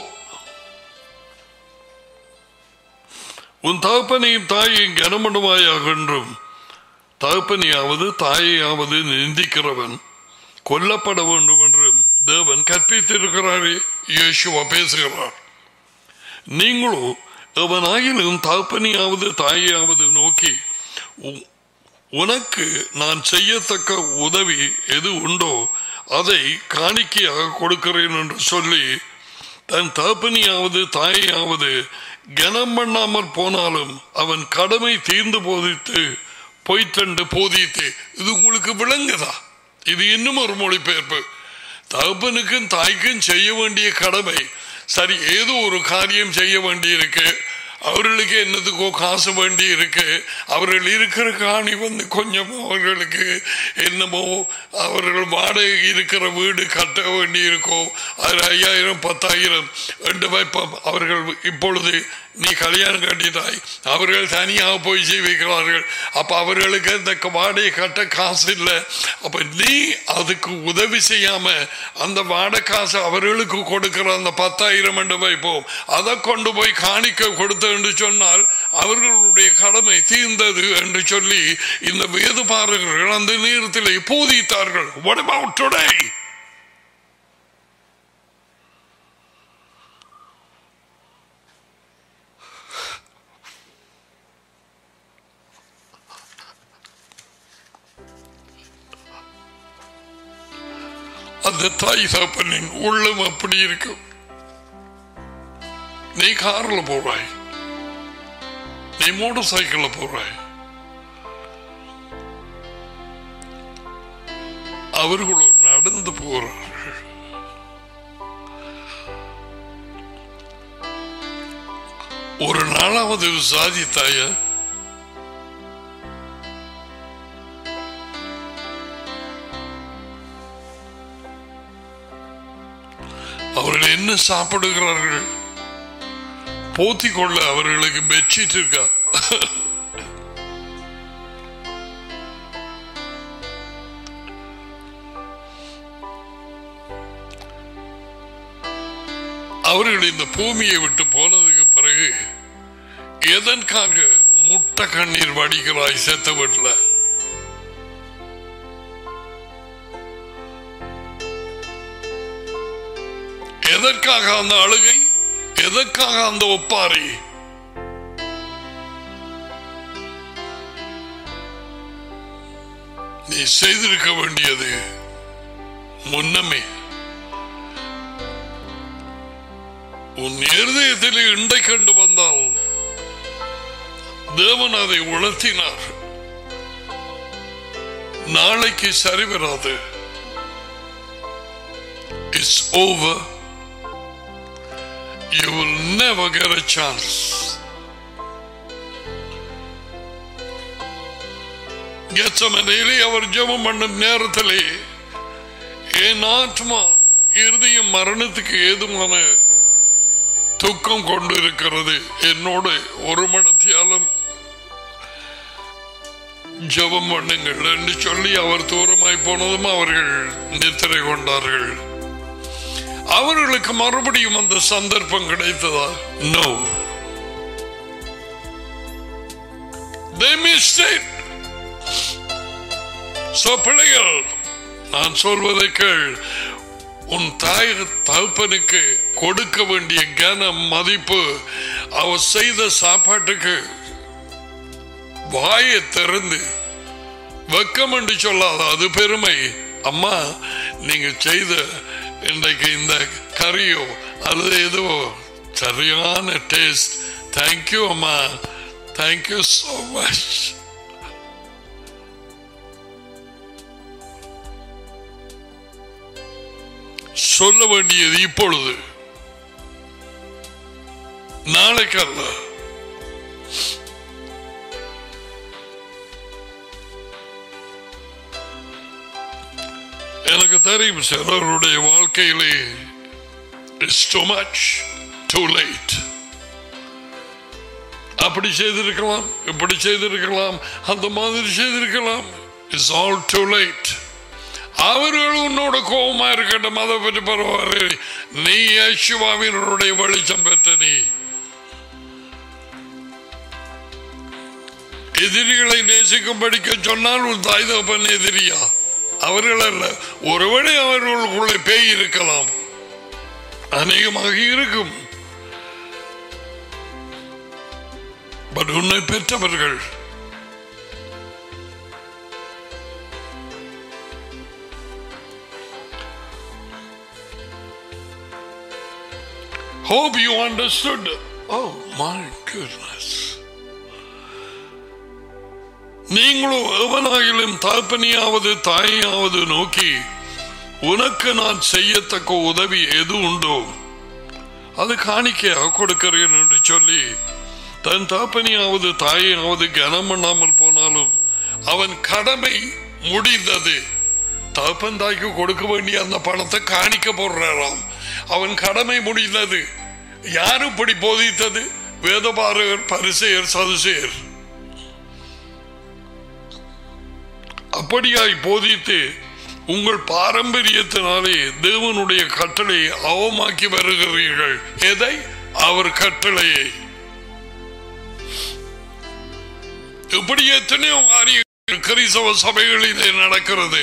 உன் தகப்பனையும் தாயையும் கனமண்டுமாயாக என்றும் தகப்பனையாவது தாயையாவது நிந்திக்கிறவன் கொல்லப்பட வேண்டும் என்றும் தேவன் கற்பித்திருக்கிறாரே இயேசுவா பேசுகிறார் நீங்களோ எவனாயிலும் தகப்பனையாவது தாயையாவது நோக்கி உ- உனக்கு நான் செய்யத்தக்க உதவி எது உண்டோ அதை காணிக்கையாக கொடுக்கிறேன் என்று சொல்லி தன் தகப்பனியாவது தாயையாவது கனம் பண்ணாமல் போனாலும் அவன் கடமை தீர்ந்து போதித்து பொய்த்தண்டு போதித்து இது உங்களுக்கு விளங்குதா இது இன்னும் ஒரு மொழிபெயர்ப்பு தகப்பனுக்கும் தாய்க்கும் செய்ய வேண்டிய கடமை சரி ஏதோ ஒரு காரியம் செய்ய வேண்டி இருக்கு அவர்களுக்கு என்னதுக்கோ காசு வேண்டி இருக்கு அவர்கள் இருக்கிற காணி வந்து கொஞ்சம் அவர்களுக்கு என்னமோ அவர்கள் வாடகை இருக்கிற வீடு கட்ட வேண்டி இருக்கோ அது ஐயாயிரம் பத்தாயிரம் ரெண்டு வைப்பம் அவர்கள் இப்பொழுது நீ கல்யாணம் கட்டிட்டாய் அவர்கள் தனியாக போய் செய்விக்கிறார்கள் அப்ப அவர்களுக்கு அந்த வாடகை கட்ட காசு இல்லை அப்ப நீ அதுக்கு உதவி செய்யாம அந்த வாடகை காசு அவர்களுக்கு கொடுக்கிற அந்த பத்தாயிரம் என்று வைப்போம் அதை கொண்டு போய் காணிக்க கொடுத்த என்று சொன்னால் அவர்களுடைய கடமை தீர்ந்தது என்று சொல்லி இந்த வேதுபாரகர்கள் அந்த நேரத்தில் போதித்தார்கள் What about today? அந்த தாய் தகப்பனின் உள்ளம் அப்படி இருக்கும் நீ கார்ல போறாய் நீ மோட்டார் சைக்கிள்ல போறாய் அவர்களோ நடந்து போறார்கள் ஒரு நாளாவது சாதித்தாயா அவர்கள் என்ன சாப்பிடுகிறார்கள் போத்திக் கொள்ள அவர்களுக்கு பெட்ஷீட் இருக்கா அவர்கள் இந்த பூமியை விட்டு போனதுக்கு பிறகு எதற்காக முட்டை கண்ணீர் வடிகிறாய் செத்த வீட்டுல எதற்காக அந்த அழுகை எதற்காக அந்த ஒப்பாரி நீ செய்திருக்க வேண்டியது முன்னமே உன் இருதயத்தில் இண்டை கண்டு வந்தால் தேவன் அதை உணர்த்தினார் நாளைக்கு சரி வராது it's over you will never get a chance கெச்சமனையிலே அவர் ஜெபம் பண்ணும் நேரத்திலே என் ஆத்மா இறுதியும் மரணத்துக்கு ஏதுமான துக்கம் கொண்டு இருக்கிறது என்னோடு ஒரு மனத்தியாலும் ஜெபம் பண்ணுங்கள் என்று சொல்லி அவர் தூரமாய் போனதும் அவர்கள் நித்திரை கொண்டார்கள் அவர்களுக்கு மறுபடியும் அந்த சந்தர்ப்பம் கிடைத்ததா no They missed it. So, பிள்ளைகள் நான் சொல்வதை கேள் உன் தாய் தகப்பனுக்கு கொடுக்க வேண்டிய கன மதிப்பு அவர் செய்த சாப்பாட்டுக்கு வாயை திறந்து வெக்கம் என்று சொல்லாத அது பெருமை அம்மா நீங்க செய்த இன்றைக்கு இந்த கறியோ அல்லது எதுவோ சரியான டேஸ்ட் தேங்க்யூ அம்மா தேங்க்யூ so மச் சொல்ல வேண்டியது இப்பொழுது நாளைக்கல்ல எனக்கு தெரியும் சிலருடைய வாழ்க்கையிலே it's too much too late அப்படி செய்திருக்கலாம் இப்படி செய்திருக்கலாம் அந்த மாதிரி செய்திருக்கலாம் இட்ஸ் ஆல் டூ லைட் அவர்கள் உன்னோட கோபமா இருக்கட்டும் அதை பற்றி பரவாயில்லை நீ யேசுவாவினுடைய வெளிச்சம் பெற்ற நீ எதிரிகளை நேசிக்கும் படிக்க சொன்னால் உன் தாய் தகப்பன் எதிரியா அவர்கள் அல்ல ஒருவேளை அவர்களுக்குள்ளே பேய் இருக்கலாம் அநேகமாக இருக்கும் பட் உன்னை பெற்றவர்கள் Hope you understood. Oh my goodness. நீங்களும் எவனாயிலும் தாப்பனியாவது தாயாவது நோக்கி உனக்கு நான் செய்யத்தக்க உதவி எது உண்டோ அது காணிக்கையாக கொடுக்கிறேன் என்று சொல்லி தன் தாப்பனியாவது தாயாவது கனம் பண்ணாமல் போனாலும் அவன் கடமை முடிந்தது தகப்பன் தாய்க்கு கொடுக்க வேண்டிய அந்த பணத்தை காணிக்க போடுறாராம் அவன் கடமை முடிந்தது யாரு இப்படி போதித்தது வேதபாரகர் பரிசெயர் சதுசேர் அப்படியாய் போதித்து உங்கள் பாரம்பரியத்தினாலே தேவனுடைய கட்டளையை அவமாக்கி வருகிறீர்கள் எதை அவர் கட்டளையை இப்படி எத்தனையோ காரியங்கள் கிறிஸ்தவ சபைகளிலே நடக்கிறது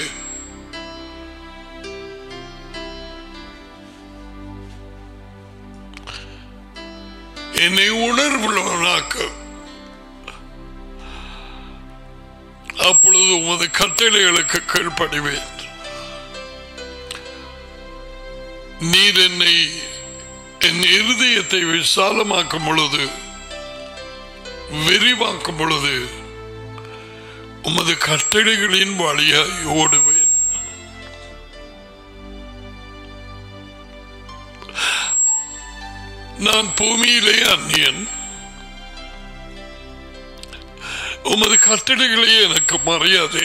என்னை உணர்வுள்ளவனாக்க அப்பொழுது உமது கட்டளைகளுக்கு கீழ்ப்படிவேன் நீர் என்னை என் இருதயத்தை விசாலமாக்கும் பொழுது விரிவாக்கும் பொழுது உமது கட்டளைகளின் வழியாய் ஓடுவேன் நான் பூமியிலே அந்நியன் உமது கட்டளைகளே எனக்கு மரியாதை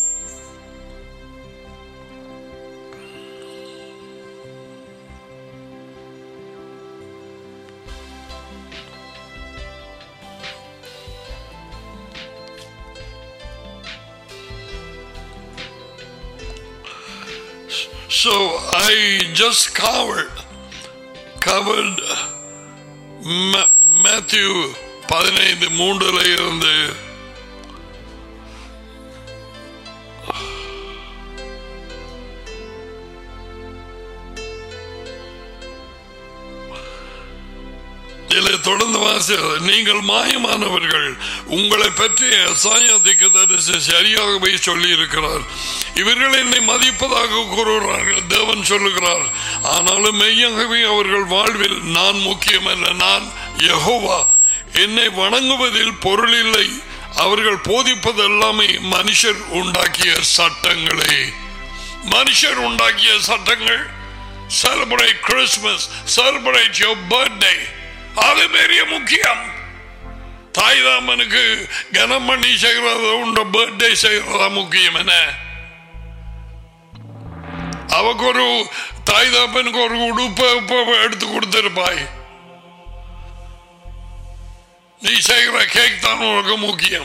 So I just covered covered Ma- Matthew பதினைந்து மூன்றுல இருந்து இதில் தொடர்ந்து வாசி நீங்கள் மாயமானவர்கள் உங்களை பற்றி சாயாதிக்கு தரிசி சரியாகவே சொல்லி இருக்கிறார் இவர்கள் என்னை மதிப்பதாக கூறுகிறார்கள் தேவன் சொல்லுகிறார் ஆனாலும் மெய்யாகவே அவர்கள் வாழ்வில் நான் முக்கியமல்ல நான் யெகோவா என்னை வணங்குவதில் பொருள் இல்லை அவர்கள் போதிப்பது எல்லாமே மனுஷர் உண்டாக்கிய சட்டங்களே மனுஷர் உண்டாக்கிய சட்டங்கள் celebrate Christmas celebrate your birthday அது பெரிய முக்கியம் தாய்தாமனுக்கு கனம் பண்ணி செய்கிறத உண்ட பர்த்டே செய்கிறதா முக்கியம் என்ன அவக்கு ஒரு தாய்தாப்பனுக்கு ஒரு உடுப்பை உப்பை எடுத்து கொடுத்திருப்பாய் நீ செய்கிற கேக் தான் உனக்கு முக்கியம்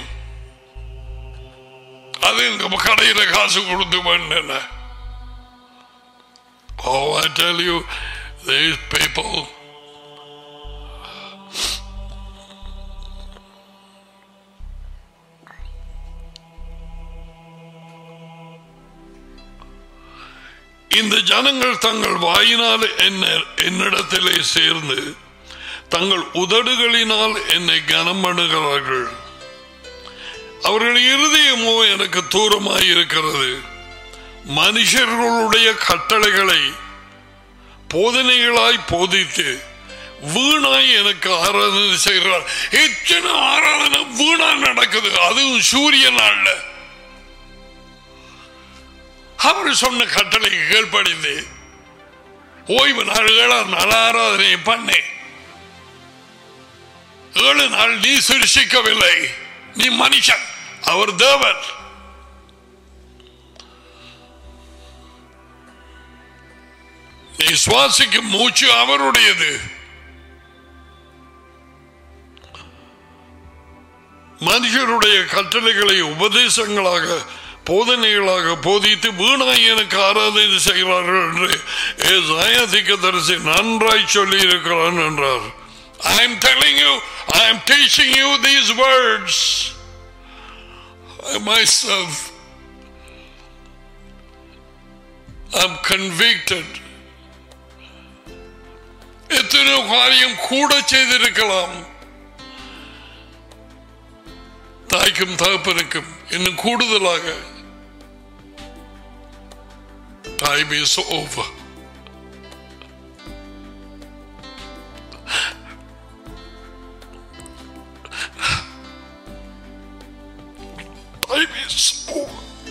அது இங்க கடையில காசு கொடுத்து பண்ண Oh, I tell you, these people இந்த ஜனங்கள் தங்கள் வாயினால் என்ன என்னிடத்திலே சேர்ந்து தங்கள் உதடுகளினால் என்னை கனம் பண்ணுகிறார்கள் அவர்கள் இருதயமோ எனக்கு தூரமாய் இருக்கிறது மனுஷர்களுடைய கட்டளைகளை போதனைகளாய் போதித்து வீணாய் எனக்கு ஆராதனை செய்கிறார் எத்தனை ஆராதனை வீணா நடக்குது அதுவும் சூரிய நாள்ல அவர் சொன்ன கட்டளை கீழ்ப்படிந்து ஓய்வு நாள் ஏழாம் நாள் ஆராதனை பண்ணு ஏழு நாள் நீ சிருஷிக்கவில்லை நீ மனுஷன் அவர் தேவன் நீ சுவாசிக்கும் மூச்சு அவருடையது மனுஷருடைய கட்டளைகளை உபதேசங்களாக போதனைகளாக போதித்து வீணாய் எனக்கு ஆராதனை செய்கிறார்கள் என்று ஏசாயதிக்க தரிசி நன்றாய் சொல்லி இருக்கிறான் என்றார் I am telling you, I am teaching you these words. I myself am convicted. எத்தனையோ காரியம் கூட செய்திருக்கலாம் தாய்க்கும் தகப்பனுக்கும் இன்னும் கூடுதலாக time is over. Time is over.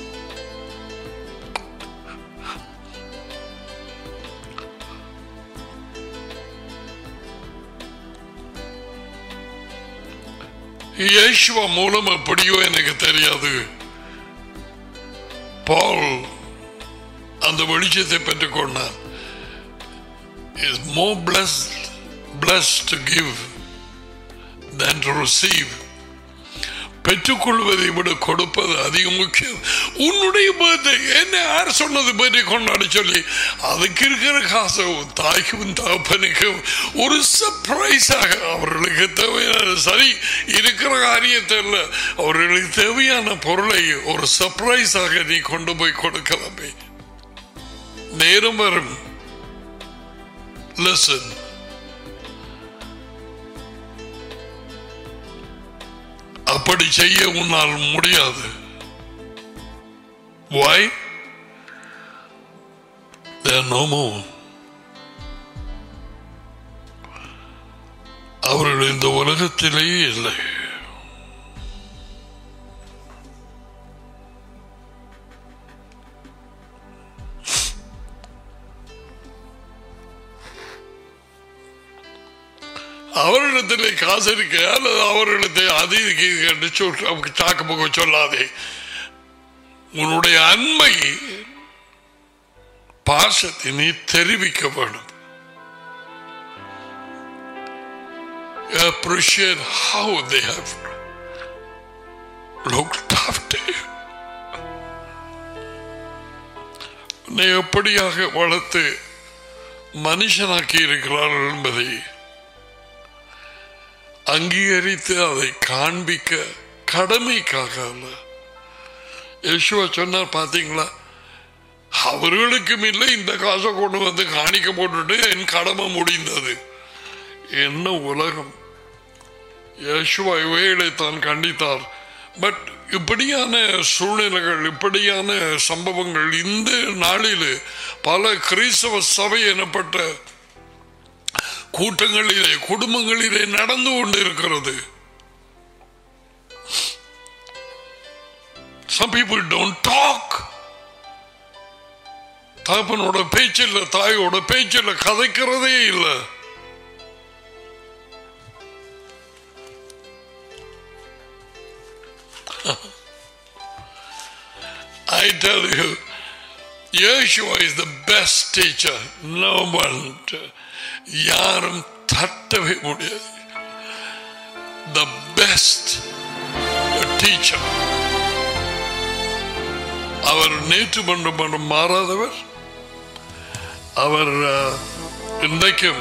இயேசுவ மூலம் எப்படியோ எனக்கு தெரியாது பால் அந்த வெளிச்சத்தை பெற்றுக் கொண்டான் is more blessed blessed to give than to receive பெற்றுக்கொள்வதை விட கொடுப்பது அதிக முக்கியம் உன்னுடைய birthday என்ன யார் சொன்னது பற்றி கொண்டாட சொல்லி அதுக்கு இருக்கிற காசு தாய்க்கும் தகப்பனுக்கும் ஒரு சர்ப்ரைஸாக அவர்களுக்கு தேவையான சரி இருக்கிற காரியத்தை இல்லை அவர்களுக்கு தேவையான பொருளை ஒரு சர்ப்ரைஸாக நீ கொண்டு போய் கொடுக்கலாமே நேரம் வரும் லிசன் அப்படி செய்ய உன்னால் முடியாது Why? There are no more. அவர்கள் இந்த உலகத்திலேயே இல்லை அவரிடத்திலே காசு இருக்கு அல்லது அவரிடத்தை அது இருக்கு இது என்று சொல் சாக்கு போக சொல்லாதே உன்னுடைய அன்பை பாசத்தை நீ தெரிவிக்க வேண்டும் appreciate how they have looked after you. உன்னை எப்படியாக வளர்த்து மனுஷனாக்கி இருக்கிறார்கள் என்பதை அங்கீகரித்து அதை காண்பிக்க கடமைக்காக அல்ல யேசுவா சொன்னார் பார்த்தீங்களா அவர்களுக்கும் இல்லை இந்த காசை கொண்டு வந்து காணிக்க போட்டுட்டு என் கடமை முடிந்தது என்ன உலகம் யேசுவா இவைகளை தான் கண்டித்தார் பட் இப்படியான சூழ்நிலைகள் இப்படியான சம்பவங்கள் இந்த நாளில் பல கிறிஸ்தவ சபை எனப்பட்ட கூட்டங்களிலே குடும்பங்களிலே நடந்து கொண்டிருக்கிறது Some people don't talk. தகப்பனோட பேச்சில்ல தாயோட பேச்சில்ல கதைக்கிறதே இல்லை I tell you, Yeshua is the best teacher. No one, யாரும் தட்டவே முடியாது the best teacher. அவர் நேற்று மன்று மன்றம் மாறாதவர் அவர் அஹ், இன்றைக்கும்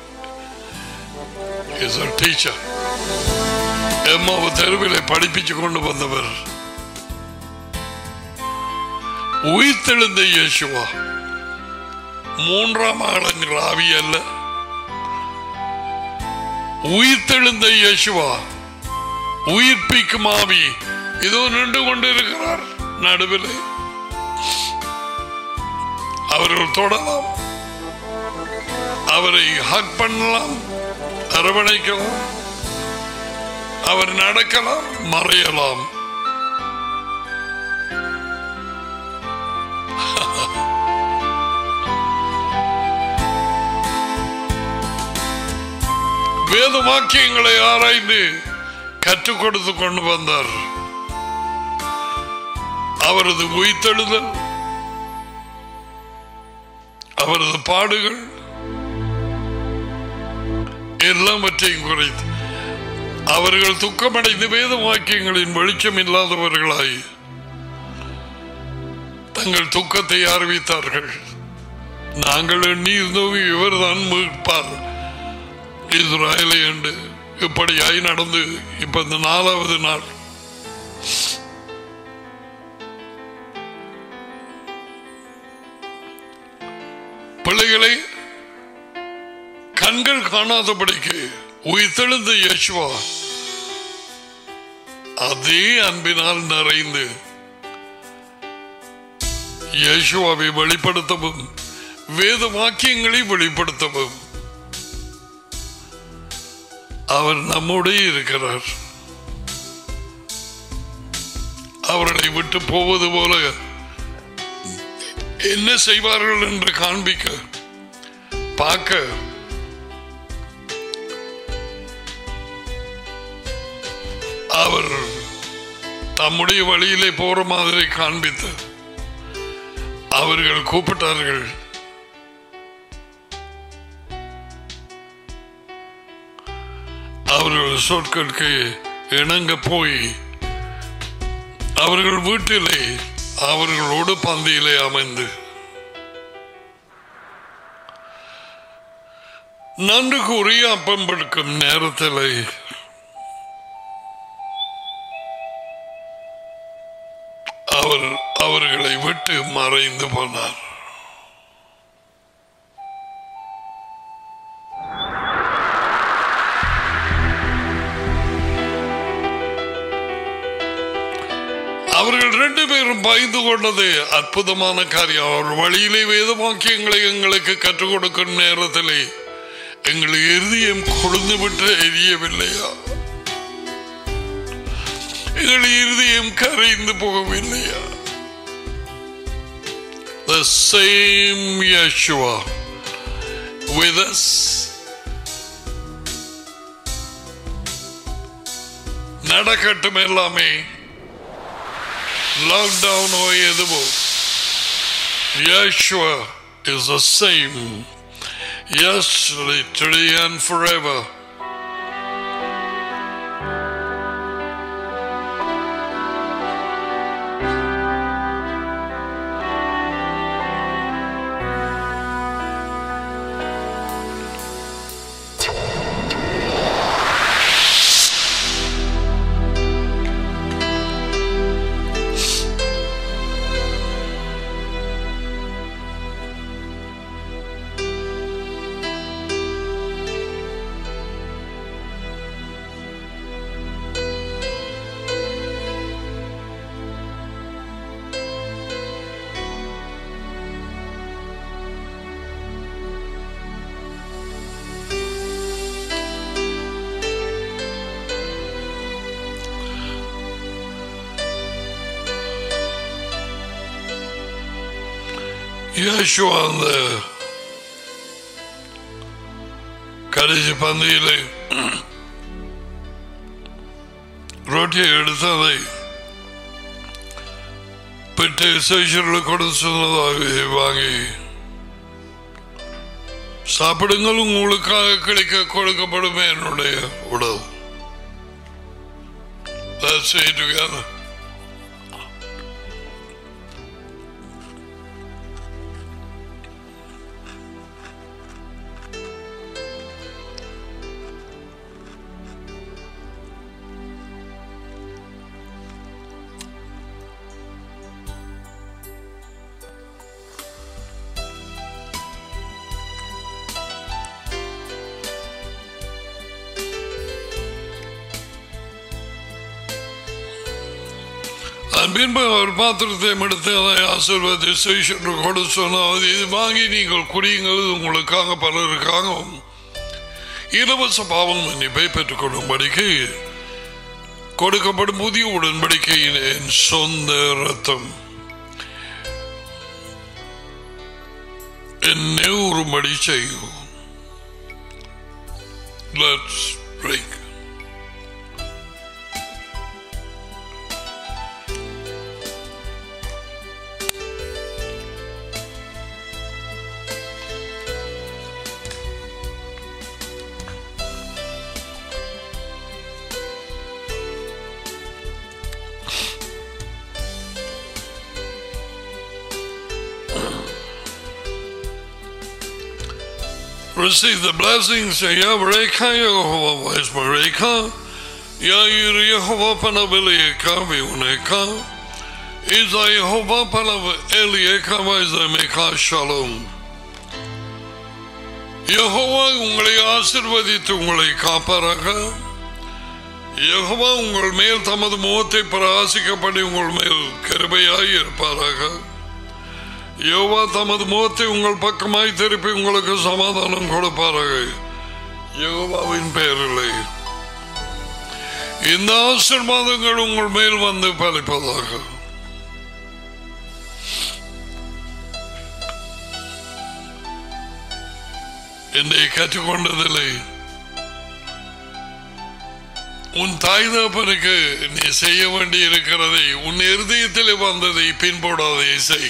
இஸ் a teacher. எம்மாவை தெருவிலே படிப்பிச்சு கொண்டு வந்தவர் உயிர்த்தெழுந்த இயேசுவா மூன்றாம் ஆளுங்கிற ஆவி அல்ல உயிர்த்தெழுந்த இயேசுவா உயிர்ப்பிக்கும் ஆவி இதோ நின்று கொண்டிருக்கிறார் நடுவில் அவர்கள் தொடலாம் அவரை ஹக் பண்ணலாம் அரவணைக்கலாம் அவர் நடக்கலாம் மறையலாம் வேத வாக்கியங்களை ஆராய்ந்து கற்றுக் கொடுத்து கொண்டு வந்தார் அவரது உயிர்த்தெழுதல் அவரது பாடுகள் எல்லாவற்றையும் குறைத்து அவர்கள் துக்கமடைந்து வேத வாக்கியங்களின் வெளிச்சம் இல்லாதவர்களாய் தங்கள் துக்கத்தை அறிவித்தார்கள் நாங்கள் எண்ணி இருந்தோம் இவர்தான் மீட்பார் இஸ்ராயலை என்று இப்படியாய் நடந்து இப்ப இந்த நாலாவது நாள் பிள்ளைகளை கண்கள் காணாதபடிக்கு உயிர்த்தெழுந்த யேசுவா அதே அன்பினால் நிறைந்து யேசுவாவை வெளிப்படுத்தவும் வேத வாக்கியங்களை வெளிப்படுத்தவும் அவர் நம்முடைய இருக்கிறார் அவர்களை விட்டு போவது போல என்ன செய்வார்கள் என்று காண்பிக்க பார்க்க அவர் தம்முடைய வழியிலே போற மாதிரி காண்பித்து அவர்கள் கூப்பிட்டார்கள் அவர்கள் சொற்களுக்கு இணங்க போய் அவர்கள் வீட்டிலே அவர்களோடு பந்தியிலே அமைந்து நன்று கூறி அப்பம் படுக்கும் நேரத்திலே அவர் அவர்களை விட்டு மறைந்து போனார் அவர்கள் ரெண்டு பேரும் பயந்து கொண்டது அற்புதமான காரியம் அவர் வழியிலே வேத வாக்கியங்களை எங்களுக்கு கற்றுக் கொடுக்கும் நேரத்திலே எங்கள் இருதயம் கொழுந்து விட்டு எரியவில்லையா எங்கள் இருதயம் கரைந்து போகவில்லையா The same Yeshua with us நடக்கட்டும் எல்லாமே லாக்டவுனோ எதுவோ Yeshua is the same yesterday, today, and forever. Yeshua அந்த கடைசி பந்தியிலே ரொட்டியை எடுத்து அதை பிட்டு சேஷர்களுக்கு கொடுத்து சொன்னதாக வாங்கி சாப்பிடுங்கள் உங்களுக்காக கிடைக்க கொடுக்கப்படுமே என்னுடைய உடல் Let's say it together. அதன் பின்பு அவர் பாத்திரத்தை எடுத்து அதை ஆசீர்வாதி சேஷன்று கொடு சொன்னார் இது வாங்கி நீங்கள் குடியுங்கள் இது உங்களுக்காக பலருக்காகவும் இலவச பாவம் மன்னிப்பை பெற்றுக் கொள்ளும்படிக்கு கொடுக்கப்படும் புதிய உடன்படிக்கையின் என் சொந்த ரத்தம் என்னை உரும்படி செய்யும் Let's drink. receive the blessings of Yavreka, Yehovah Vaismareka, Yair Yehovah Panabilieka, Viuneka, Iza Yehovah Panav Elieka, Vaizameka, Shalom. Jehovah உங்களை ஆசிர்வதித்து உங்களை காப்பாராக யெகோவா உங்கள் மேல் தமது முகத்தை பிரகாசிக்கப்படி உங்கள் மேல் கிருபையாய் இருப்பாராக யோவா தமது முகத்தை உங்கள் பக்கமாய் திருப்பி உங்களுக்கு சமாதானம் கொடுப்பாராக யோவாவின் பெயரில்லை இந்த ஆசிர்வாதங்கள் உங்கள் மேல் வந்து பலிப்பதாக என்னை கற்றுக்கொண்டதில்லை உன் தாய் தகப்பனுக்கு நீ செய்ய வேண்டி இருக்கிறதை உன் இருதயத்தில் வந்ததை பின்போடாதே செய்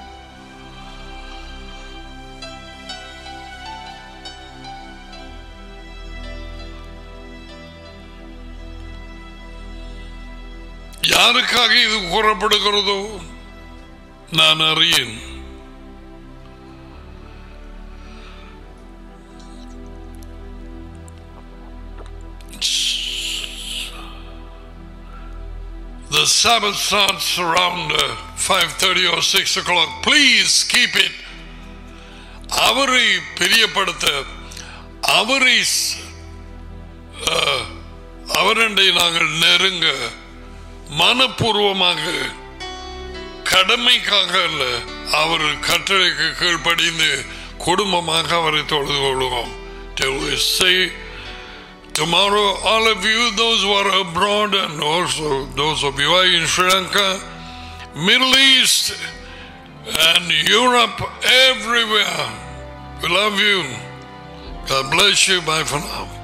யாருக்காக இது கூறப்படுகிறதோ நான் அறியேன் The Sabbath starts around uh, 5.30 or 6 o'clock. Please keep it. அவரை பிரியப்படுத்த அவரை ஸ்- அஹ், அவரண்டை நாங்கள் நெருங்க மனப்பூர்வமாக கடமைக்காக அல்ல அவர் கட்டளைக்கு கீழ்ப்படிந்து குடும்பமாக அவரை தொழுது கொள்வோம் Till we say tomorrow all of you those who are abroad and also those of you who are in Sri Lanka Middle East and Europe everywhere we love you God bless you bye for now